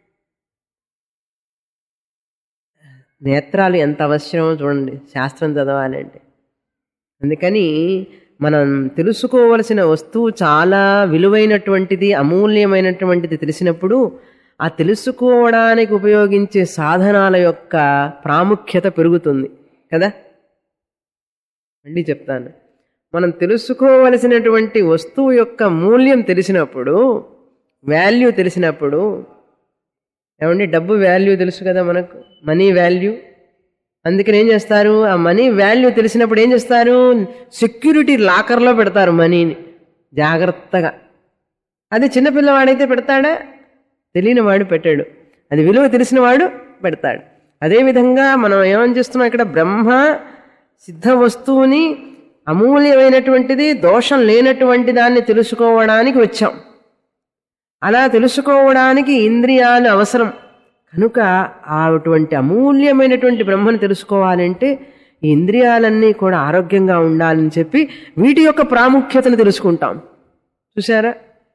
నేత్రాలు ఎంత అవసరమో చూడండి శాస్త్రం చదవాలంటే అందుకని మనం తెలుసుకోవలసిన వస్తువు చాలా విలువైనటువంటిది అమూల్యమైనటువంటిది తెలిసినప్పుడు ఆ తెలుసుకోవడానికి ఉపయోగించే సాధనాల యొక్క ప్రాముఖ్యత పెరుగుతుంది కదా అండి చెప్తాను మనం తెలుసుకోవలసినటువంటి వస్తువు యొక్క మూల్యం తెలిసినప్పుడు వాల్యూ తెలిసినప్పుడు ఏమండి డబ్బు వాల్యూ తెలుసు కదా మనకు మనీ వాల్యూ అందుకని ఏం చేస్తారు ఆ మనీ వాల్యూ తెలిసినప్పుడు ఏం చేస్తారు సెక్యూరిటీ లాకర్లో పెడతారు మనీని జాగ్రత్తగా అది చిన్నపిల్లవాడైతే పెడతాడా తెలియని వాడు పెట్టాడు అది విలువ తెలిసిన వాడు పెడతాడు అదేవిధంగా మనం ఏమని చేస్తున్నాం ఇక్కడ బ్రహ్మ సిద్ధ వస్తువుని అమూల్యమైనటువంటిది దోషం లేనటువంటి దాన్ని తెలుసుకోవడానికి వచ్చాం అలా తెలుసుకోవడానికి ఇంద్రియాలు అవసరం కనుక ఆ అటువంటి అమూల్యమైనటువంటి బ్రహ్మను తెలుసుకోవాలంటే ఈ ఇంద్రియాలన్నీ కూడా ఆరోగ్యంగా ఉండాలని చెప్పి వీటి యొక్క ప్రాముఖ్యతను తెలుసుకుంటాం చూసారా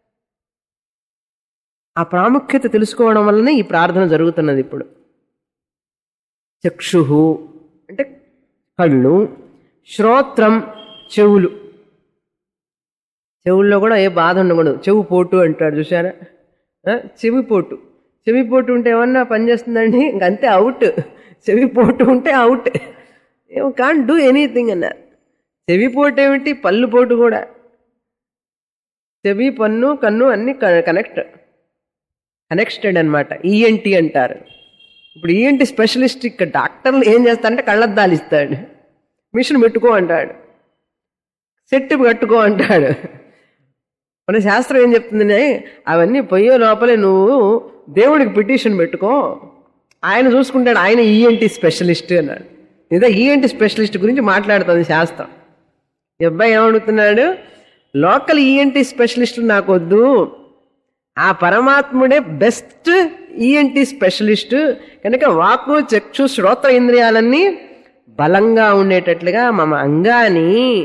ఆ ప్రాముఖ్యత తెలుసుకోవడం వల్లనే ఈ ప్రార్థన జరుగుతున్నది ఇప్పుడు చక్షు అంటే కళ్ళు శ్రోత్రం చెవులు చెవుల్లో కూడా ఏ బాధ ఉండకూడదు చెవు పోటు అంటాడు చూసారా ఆ, చెవి పోటు చెవి పోటు ఉంటే ఏమన్నా పనిచేస్తుందండి ఇంకంతే అవుట్ చెవి పోటు ఉంటే అవుట్ ఏమో కాంట్ డూ ఎనీథింగ్ అన్నారు చెవి పోటు ఏమిటి పళ్ళు పోటు కూడా చెవి పన్ను కన్ను అన్ని కనెక్ట్ కనెక్టెడ్ అనమాట ఈఎన్టీ అంటారు ఇప్పుడు ఈఎన్టీ స్పెషలిస్ట్ ఇక్కడ డాక్టర్లు ఏం చేస్తారంటే కళ్ళద్దాలు ఇస్తాడు మిషన్ పెట్టుకో అంటాడు సెట్టు కట్టుకో అంటాడు మన శాస్త్రం ఏం చెప్తుంది అవన్నీ పోయే లోపలే నువ్వు దేవుడికి పిటిషన్ పెట్టుకో ఆయన చూసుకుంటాడు ఆయన ఈఎన్టీ స్పెషలిస్ట్ అన్నాడు ఇదే ఈఎన్టీ స్పెషలిస్ట్ గురించి మాట్లాడుతుంది శాస్త్రం ఈ అబ్బాయి ఏమడుగుతున్నాడు లోకల్ ఈఎన్టీ స్పెషలిస్ట్ నాకు వద్దు ఆ పరమాత్ముడే బెస్ట్ ఈఎన్టీ స్పెషలిస్ట్ కనుక వాక్కు చక్షు శ్రోత్ర ఇంద్రియాలన్నీ బలంగా ఉండేటట్లుగా మమ అంగాని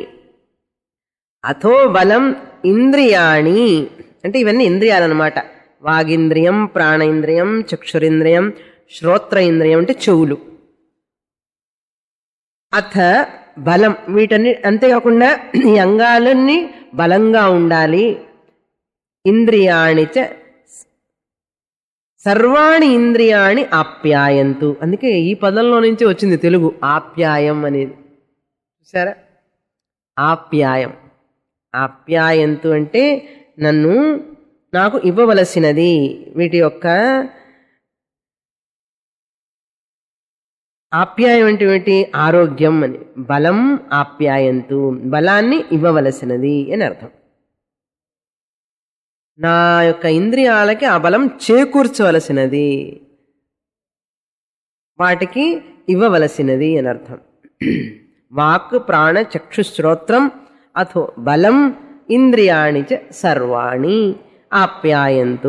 అథో బలం ఇంద్రియాణి అంటే ఇవన్నీ ఇంద్రియాలన్నమాట వాగింద్రియం ప్రాణేంద్రియం చక్షురింద్రియం శ్రోత్ర ఇంద్రియం అంటే చెవులు అథ బలం వీటన్ని అంతేకాకుండా ఈ అంగాలన్నీ బలంగా ఉండాలి ఇంద్రియాణి చ సర్వాణి ఇంద్రియాణి ఆప్యాయంతు అందుకే ఈ పదంలో నుంచి వచ్చింది తెలుగు ఆప్యాయం అనేది చూసారా ఆప్యాయం ఆప్యాయంతు అంటే నన్ను నాకు ఇవ్వవలసినది వీటి యొక్క ఆప్యాయం అంటే ఏంటి ఆరోగ్యం అని బలం ఆప్యాయంతు బలాన్ని ఇవ్వవలసినది అని అర్థం నా యొక్క ఇంద్రియాలకి ఆ బలం చేకూర్చవలసినది వాటికి ఇవ్వవలసినది అని అర్థం వాక్ ప్రాణ చక్షు శ్రోత్రం అథో బలం ఇంద్రియాణి చ సర్వాణి ఆప్యాయంతు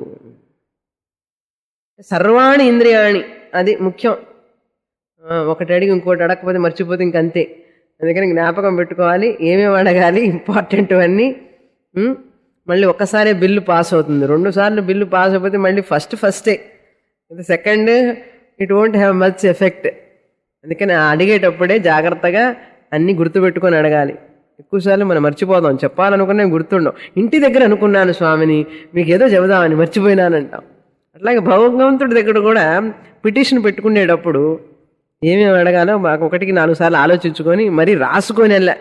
సర్వాణి ఇంద్రియాణి అది ముఖ్యం ఆ, ఒకటి అడిగి ఇంకోటి అడగకపోతే మర్చిపోతే ఇంకంతే అందుకని జ్ఞాపకం పెట్టుకోవాలి ఏమేమి అడగాలి ఇంపార్టెంట్ అన్నీ ఉమ్, మళ్ళీ ఒక్కసారే బిల్లు పాస్ అవుతుంది రెండు సార్లు బిల్లు పాస్ అయిపోతే మళ్ళీ ఫస్ట్ ఫస్టే ఇది second it won't have much effect అందుకని అడిగేటప్పుడే జాగ్రత్తగా అన్ని గుర్తుపెట్టుకొని అడగాలి ఎక్కువసార్లు మనం మర్చిపోదాం చెప్పాలనుకున్నా గుర్తుండవు ఇంటి దగ్గర అనుకున్నాను స్వామిని మీకు ఏదో చెబుదామని మర్చిపోయినానంటాం అట్లాగే భగవంతుడి దగ్గర కూడా పిటిషన్ పెట్టుకునేటప్పుడు ఏమేమి అడగాలో మాకు ఒకటికి నాలుగు సార్లు ఆలోచించుకొని మరీ రాసుకొని వెళ్ళా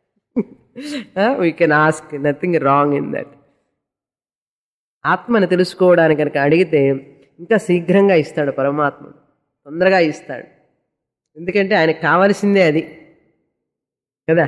we can ask nothing wrong in that ఆత్మని తెలుసుకోవడానికి కనుక అడిగితే ఇంకా శీఘ్రంగా ఇస్తాడు పరమాత్మ తొందరగా ఇస్తాడు ఎందుకంటే ఆయనకు కావాల్సిందే అది కదా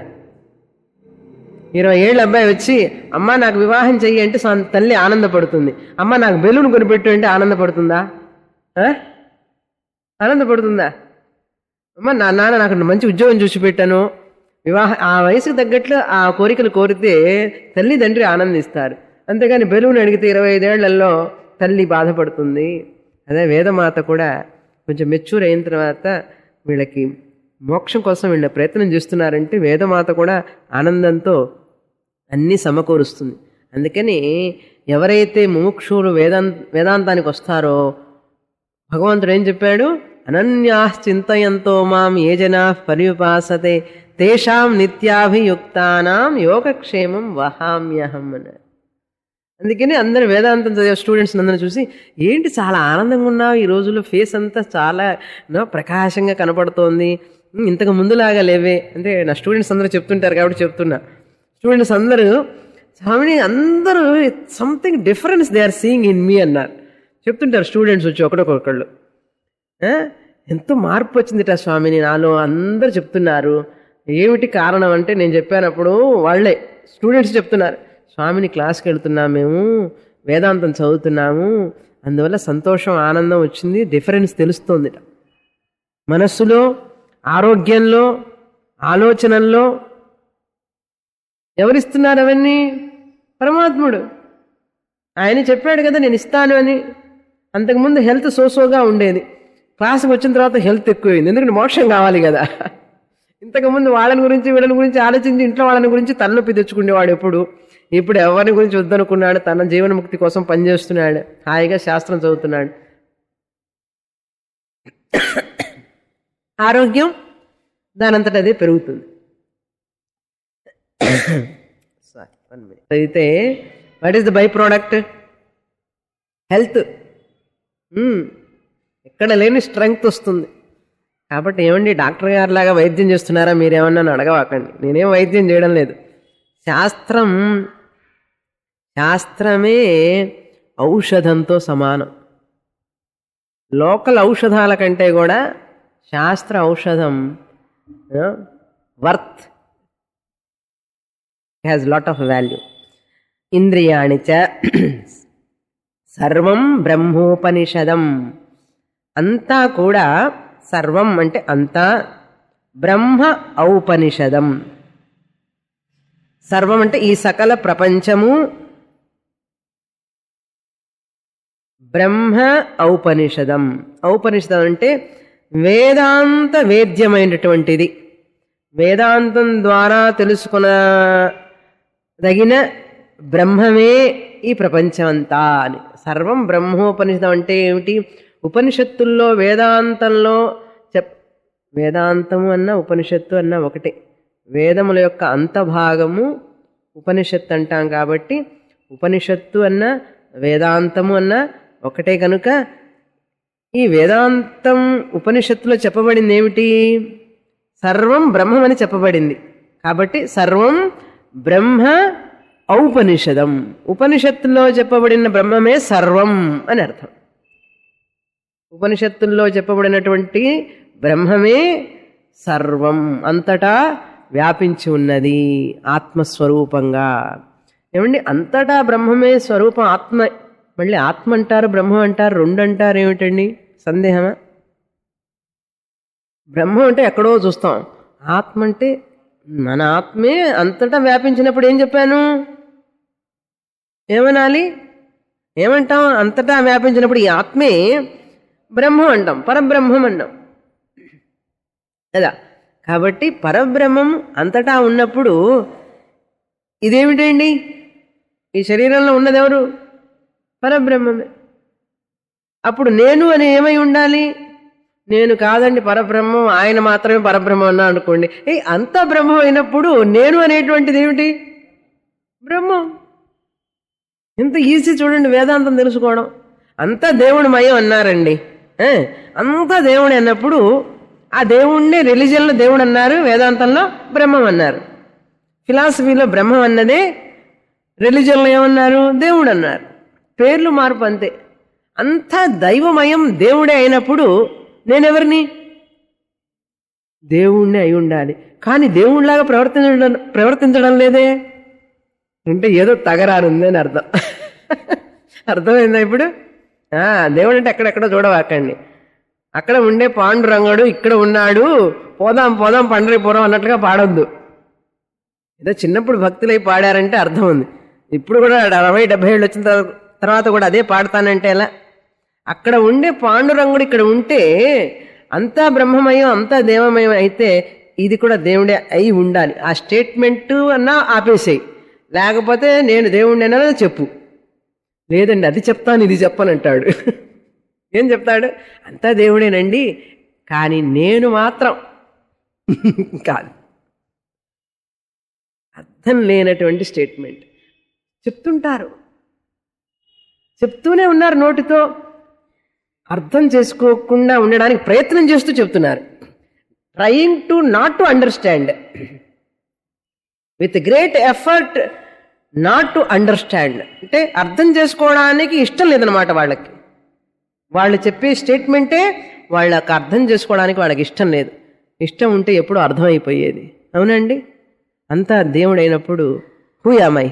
ఇరవై ఏళ్ళ అబ్బాయి వచ్చి అమ్మ నాకు వివాహం చెయ్యి అంటే సొంత తల్లి ఆనందపడుతుంది అమ్మ నాకు బెలూన్ కొనిపెట్టు అంటే ఆనందపడుతుందా ఆ? ఆనందపడుతుందా అమ్మ నా నాన్న నాకు మంచి ఉద్యోగం చూసి పెట్టాను వివాహ ఆ వయసుకు తగ్గట్లు ఆ కోరికలు కోరితే తల్లి తండ్రి ఆనందిస్తారు అంతేగాని బెలూన్ అడిగితే ఇరవై ఐదేళ్లలో తల్లి బాధపడుతుంది అదే వేదమాత కూడా కొంచెం మెచ్యూర్ అయిన తర్వాత వీళ్ళకి మోక్షం కోసం వీళ్ళ ప్రయత్నం చేస్తున్నారంటే వేదమాత కూడా ఆనందంతో అన్నీ సమకూరుస్తుంది అందుకని ఎవరైతే ముముక్షులు వేదాంత వేదాంతానికి వస్తారో భగవంతుడు ఏం చెప్పాడు అనన్యాశ్చింతయంతో మాం ఏ జనా పర్యుపాసతే తేషాం నిత్యాభియుక్తానాం యోగక్షేమం వహామ్యహం అన్నారు అందుకని అందరు వేదాంతం చదివే స్టూడెంట్స్ అందరూ చూసి ఏంటి చాలా ఆనందంగా ఉన్నావు ఈ రోజుల్లో ఫేస్ అంతా చాలా నో ప్రకాశంగా కనపడుతోంది ఉమ్, ఇంతకు ముందులాగా లేవే అంటే నా స్టూడెంట్స్ అందరూ చెప్తుంటారు కాబట్టి చెప్తున్నా స్టూడెంట్స్ అందరూ స్వామిని అందరూ something difference they are seeing in me అన్నారు చెప్తుంటారు స్టూడెంట్స్ వచ్చి ఒకడొకళ్ళు ఆ? ఎంతో మార్పు వచ్చిందిట స్వామిని నాలో అందరూ చెప్తున్నారు ఏమిటి కారణం అంటే నేను చెప్పానప్పుడు వాళ్ళే స్టూడెంట్స్ చెప్తున్నారు స్వామిని క్లాస్కి వెళ్తున్నాం మేము వేదాంతం చదువుతున్నాము అందువల్ల సంతోషం ఆనందం వచ్చింది డిఫరెన్స్ తెలుస్తోందిట మనస్సులో ఆరోగ్యంలో ఆలోచనల్లో ఎవరిస్తున్నారు అవన్నీ పరమాత్ముడు ఆయన చెప్పాడు కదా నేను ఇస్తాను అని అంతకుముందు హెల్త్ సోసోగా ఉండేది క్లాస్కి వచ్చిన తర్వాత హెల్త్ ఎక్కువైంది ఎందుకంటే మోక్షం కావాలి కదా ఇంతకుముందు వాళ్ళని గురించి వీళ్ళని గురించి ఆలోచించి ఇంట్లో వాళ్ళని గురించి తలనొప్పి తెచ్చుకునేవాడు ఎప్పుడు ఇప్పుడు ఎవరిని గురించి వద్దనుకున్నాడు తన జీవనముక్తి కోసం పనిచేస్తున్నాడు హాయిగా శాస్త్రం చదువుతున్నాడు ఆరోగ్యం దానంతట అదే పెరుగుతుంది Sorry, one minute. అయితే what is the by product health ఎక్కడ లేని స్ట్రెంగ్త్ వస్తుంది కాబట్టి ఏమండి డాక్టర్ గారు లాగా వైద్యం చేస్తున్నారా మీరేమన్నా నన్ను అడగవాకండి నేనేం వైద్యం చేయడం లేదు శాస్త్రం శాస్త్రమే ఔషధంతో సమానం లోకల్ ఔషధాల కంటే కూడా శాస్త్ర ఔషధం worth has lot of value ఇంద్రియాణి చ సర్వం బ్రహ్మోపనిషదం అంతా కూడా సర్వం అంటే అంతా బ్రహ్మ ఔపనిషదం సర్వం అంటే ఈ సకల ప్రపంచము బ్రహ్మ ఔపనిషదం ఔపనిషదం అంటే వేదాంత వేద్యమైనటువంటిది వేదాంతం ద్వారా తెలుసుకున్న తగిన బ్రహ్మమే ఈ ప్రపంచమంతా అని సర్వం బ్రహ్మోపనిషదం అంటే ఏమిటి ఉపనిషత్తుల్లో వేదాంతంలో చెప్ వేదాంతము అన్న ఉపనిషత్తు అన్న ఒకటే వేదముల యొక్క అంతభాగము ఉపనిషత్తు అంటాం కాబట్టి ఉపనిషత్తు అన్న వేదాంతము అన్న ఒకటే కనుక ఈ వేదాంతం ఉపనిషత్తులో చెప్పబడింది ఏమిటి సర్వం బ్రహ్మం అని చెప్పబడింది కాబట్టి సర్వం బ్రహ్మ ఔపనిషదం ఉపనిషత్తులో చెప్పబడిన బ్రహ్మమే సర్వం అని అర్థం ఉపనిషత్తుల్లో చెప్పబడినటువంటి బ్రహ్మమే సర్వం అంతటా వ్యాపించి ఉన్నది ఆత్మస్వరూపంగా ఏమండి అంతటా బ్రహ్మమే స్వరూపం ఆత్మ మళ్ళీ ఆత్మ అంటారు బ్రహ్మం అంటారు రెండు అంటారు ఏమిటండి సందేహమా బ్రహ్మం అంటే ఎక్కడో చూస్తాం ఆత్మ అంటే మన ఆత్మే అంతటా వ్యాపించినప్పుడు ఏం చెప్పాను ఏమనాలి ఏమంటాం అంతటా వ్యాపించినప్పుడు ఈ ఆత్మే బ్రహ్మం అంటాం పరబ్రహ్మం అంటాం కదా కాబట్టి పరబ్రహ్మం అంతటా ఉన్నప్పుడు ఇదేమిటండి ఈ శరీరంలో ఉన్నది ఎవరు పరబ్రహ్మమే అప్పుడు నేను అని ఏమై ఉండాలి నేను కాదండి పరబ్రహ్మం ఆయన మాత్రమే పరబ్రహ్మం అన్నా అనుకోండి ఏ అంత బ్రహ్మం అయినప్పుడు నేను అనేటువంటిది ఏమిటి బ్రహ్మం ఎంత ఈజీ చూడండి వేదాంతం తెలుసుకోవడం అంతా దేవుడి మయం అన్నారండి ఏ, అంతా దేవుడు అన్నప్పుడు ఆ దేవుణ్ణి రిలీజియన్లో దేవుడు అన్నారు వేదాంతంలో బ్రహ్మం అన్నారు ఫిలాసఫీలో బ్రహ్మం అన్నదే రిలీజియన్లో ఏమన్నారు దేవుడు అన్నారు పేర్లు మార్పు అంతే అంతా దైవమయం దేవుడే అయినప్పుడు నేనెవరిని దేవుణ్ణి అయి ఉండాలి కానీ దేవుణ్ణిలాగా ప్రవర్తించడం ప్రవర్తించడం లేదే అంటే ఏదో తగరారుంది అని అర్థం అర్థమైందా ఇప్పుడు ఆ, దేవుడు అంటే ఎక్కడెక్కడో చూడవాకండి అక్కడ ఉండే పాండురంగడు ఇక్కడ ఉన్నాడు పోదాం పోదాం పండరిపురం అన్నట్లుగా పాడొద్దు ఏదో చిన్నప్పుడు భక్తులై పాడారంటే అర్థం ఉంది ఇప్పుడు కూడా అరవై డెబ్బై ఏళ్ళు వచ్చిన తర్వా- తర్వాత కూడా అదే పాడతానంటే ఎలా అక్కడ ఉండే పాండురంగుడు ఇక్కడ ఉంటే అంతా బ్రహ్మమయం అంతా దేవమయం అయితే ఇది కూడా దేవుడే అయి ఉండాలి ఆ స్టేట్మెంట్ అన్నా ఆపేసేయి లేకపోతే నేను దేవుడినేనా చెప్పు లేదండి అది చెప్తాను ఇది చెప్పనంటాడు ఏం చెప్తాడు అంతా దేవుడేనండి కానీ నేను మాత్రం కాదు అర్థం లేనటువంటి స్టేట్మెంట్ చెప్తుంటారు చెప్తూనే ఉన్నారు నోటితో అర్థం చేసుకోకుండా ఉండడానికి ప్రయత్నం చేస్తూ చెప్తున్నారు trying to not to understand with great effort not to understand అంటే అర్థం చేసుకోవడానికి ఇష్టం లేదనమాట వాళ్ళకి వాళ్ళు చెప్పే స్టేట్మెంటే వాళ్ళకి అర్థం చేసుకోవడానికి వాళ్ళకి ఇష్టం లేదు ఇష్టం ఉంటే ఎప్పుడు అర్థమైపోయేది అవునండి అంతా దేవుడైనప్పుడు హూయామై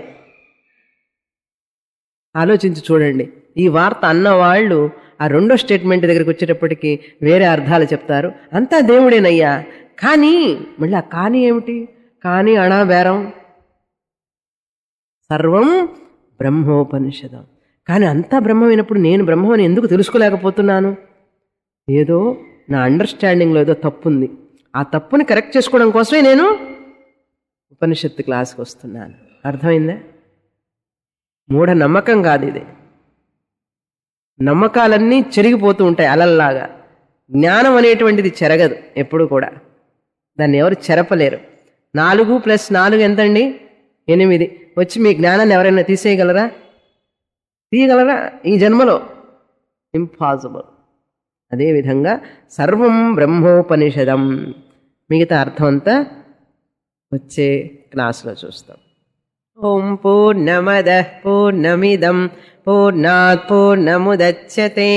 ఆలోచించి చూడండి ఈ వార్త అన్న వాళ్ళు ఆ రెండో స్టేట్మెంట్ దగ్గరికి వచ్చేటప్పటికి వేరే అర్థాలు చెప్తారు అంతా దేవుడేనయ్యా కానీ మళ్ళీ ఆ కానీ ఏమిటి కానీ అణా బేరం సర్వం బ్రహ్మోపనిషదం కానీ అంతా బ్రహ్మమైనప్పుడు నేను బ్రహ్మం అని ఎందుకు తెలుసుకోలేకపోతున్నాను ఏదో నా అండర్స్టాండింగ్లో ఏదో తప్పు ఉంది ఆ తప్పుని కరెక్ట్ చేసుకోవడం కోసమే నేను ఉపనిషత్తు క్లాస్కి వస్తున్నాను అర్థమైందా మూఢ నమ్మకం కాదు ఇది నమ్మకాలన్నీ చెరిగిపోతూ ఉంటాయి అలల్లాగా జ్ఞానం అనేటువంటిది చెరగదు ఎప్పుడు కూడా దాన్ని ఎవరు చెరపలేరు నాలుగు ప్లస్ నాలుగు ఎంతండి ఎనిమిది వచ్చి మీ జ్ఞానాన్ని ఎవరైనా తీసేయగలరా తీయగలరా ఈ జన్మలో ఇంపాసిబుల్ అదేవిధంగా సర్వం బ్రహ్మోపనిషదం మిగతా అర్థం అంతా వచ్చే క్లాసులో చూస్తాం ఓం పూర్ణమద పూర్ణమిదం పూర్ణాత్ పూర్ణముదచ్చతే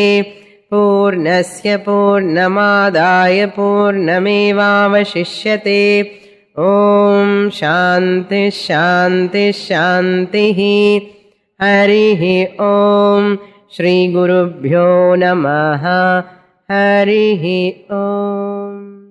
పూర్ణస్య పూర్ణమాదాయ పూర్ణమేవావశిష్యతే ఓం శాంతి శాంతి శాంతి హరి ఓం శ్రీ గురుభ్యో నమ హరి ఓం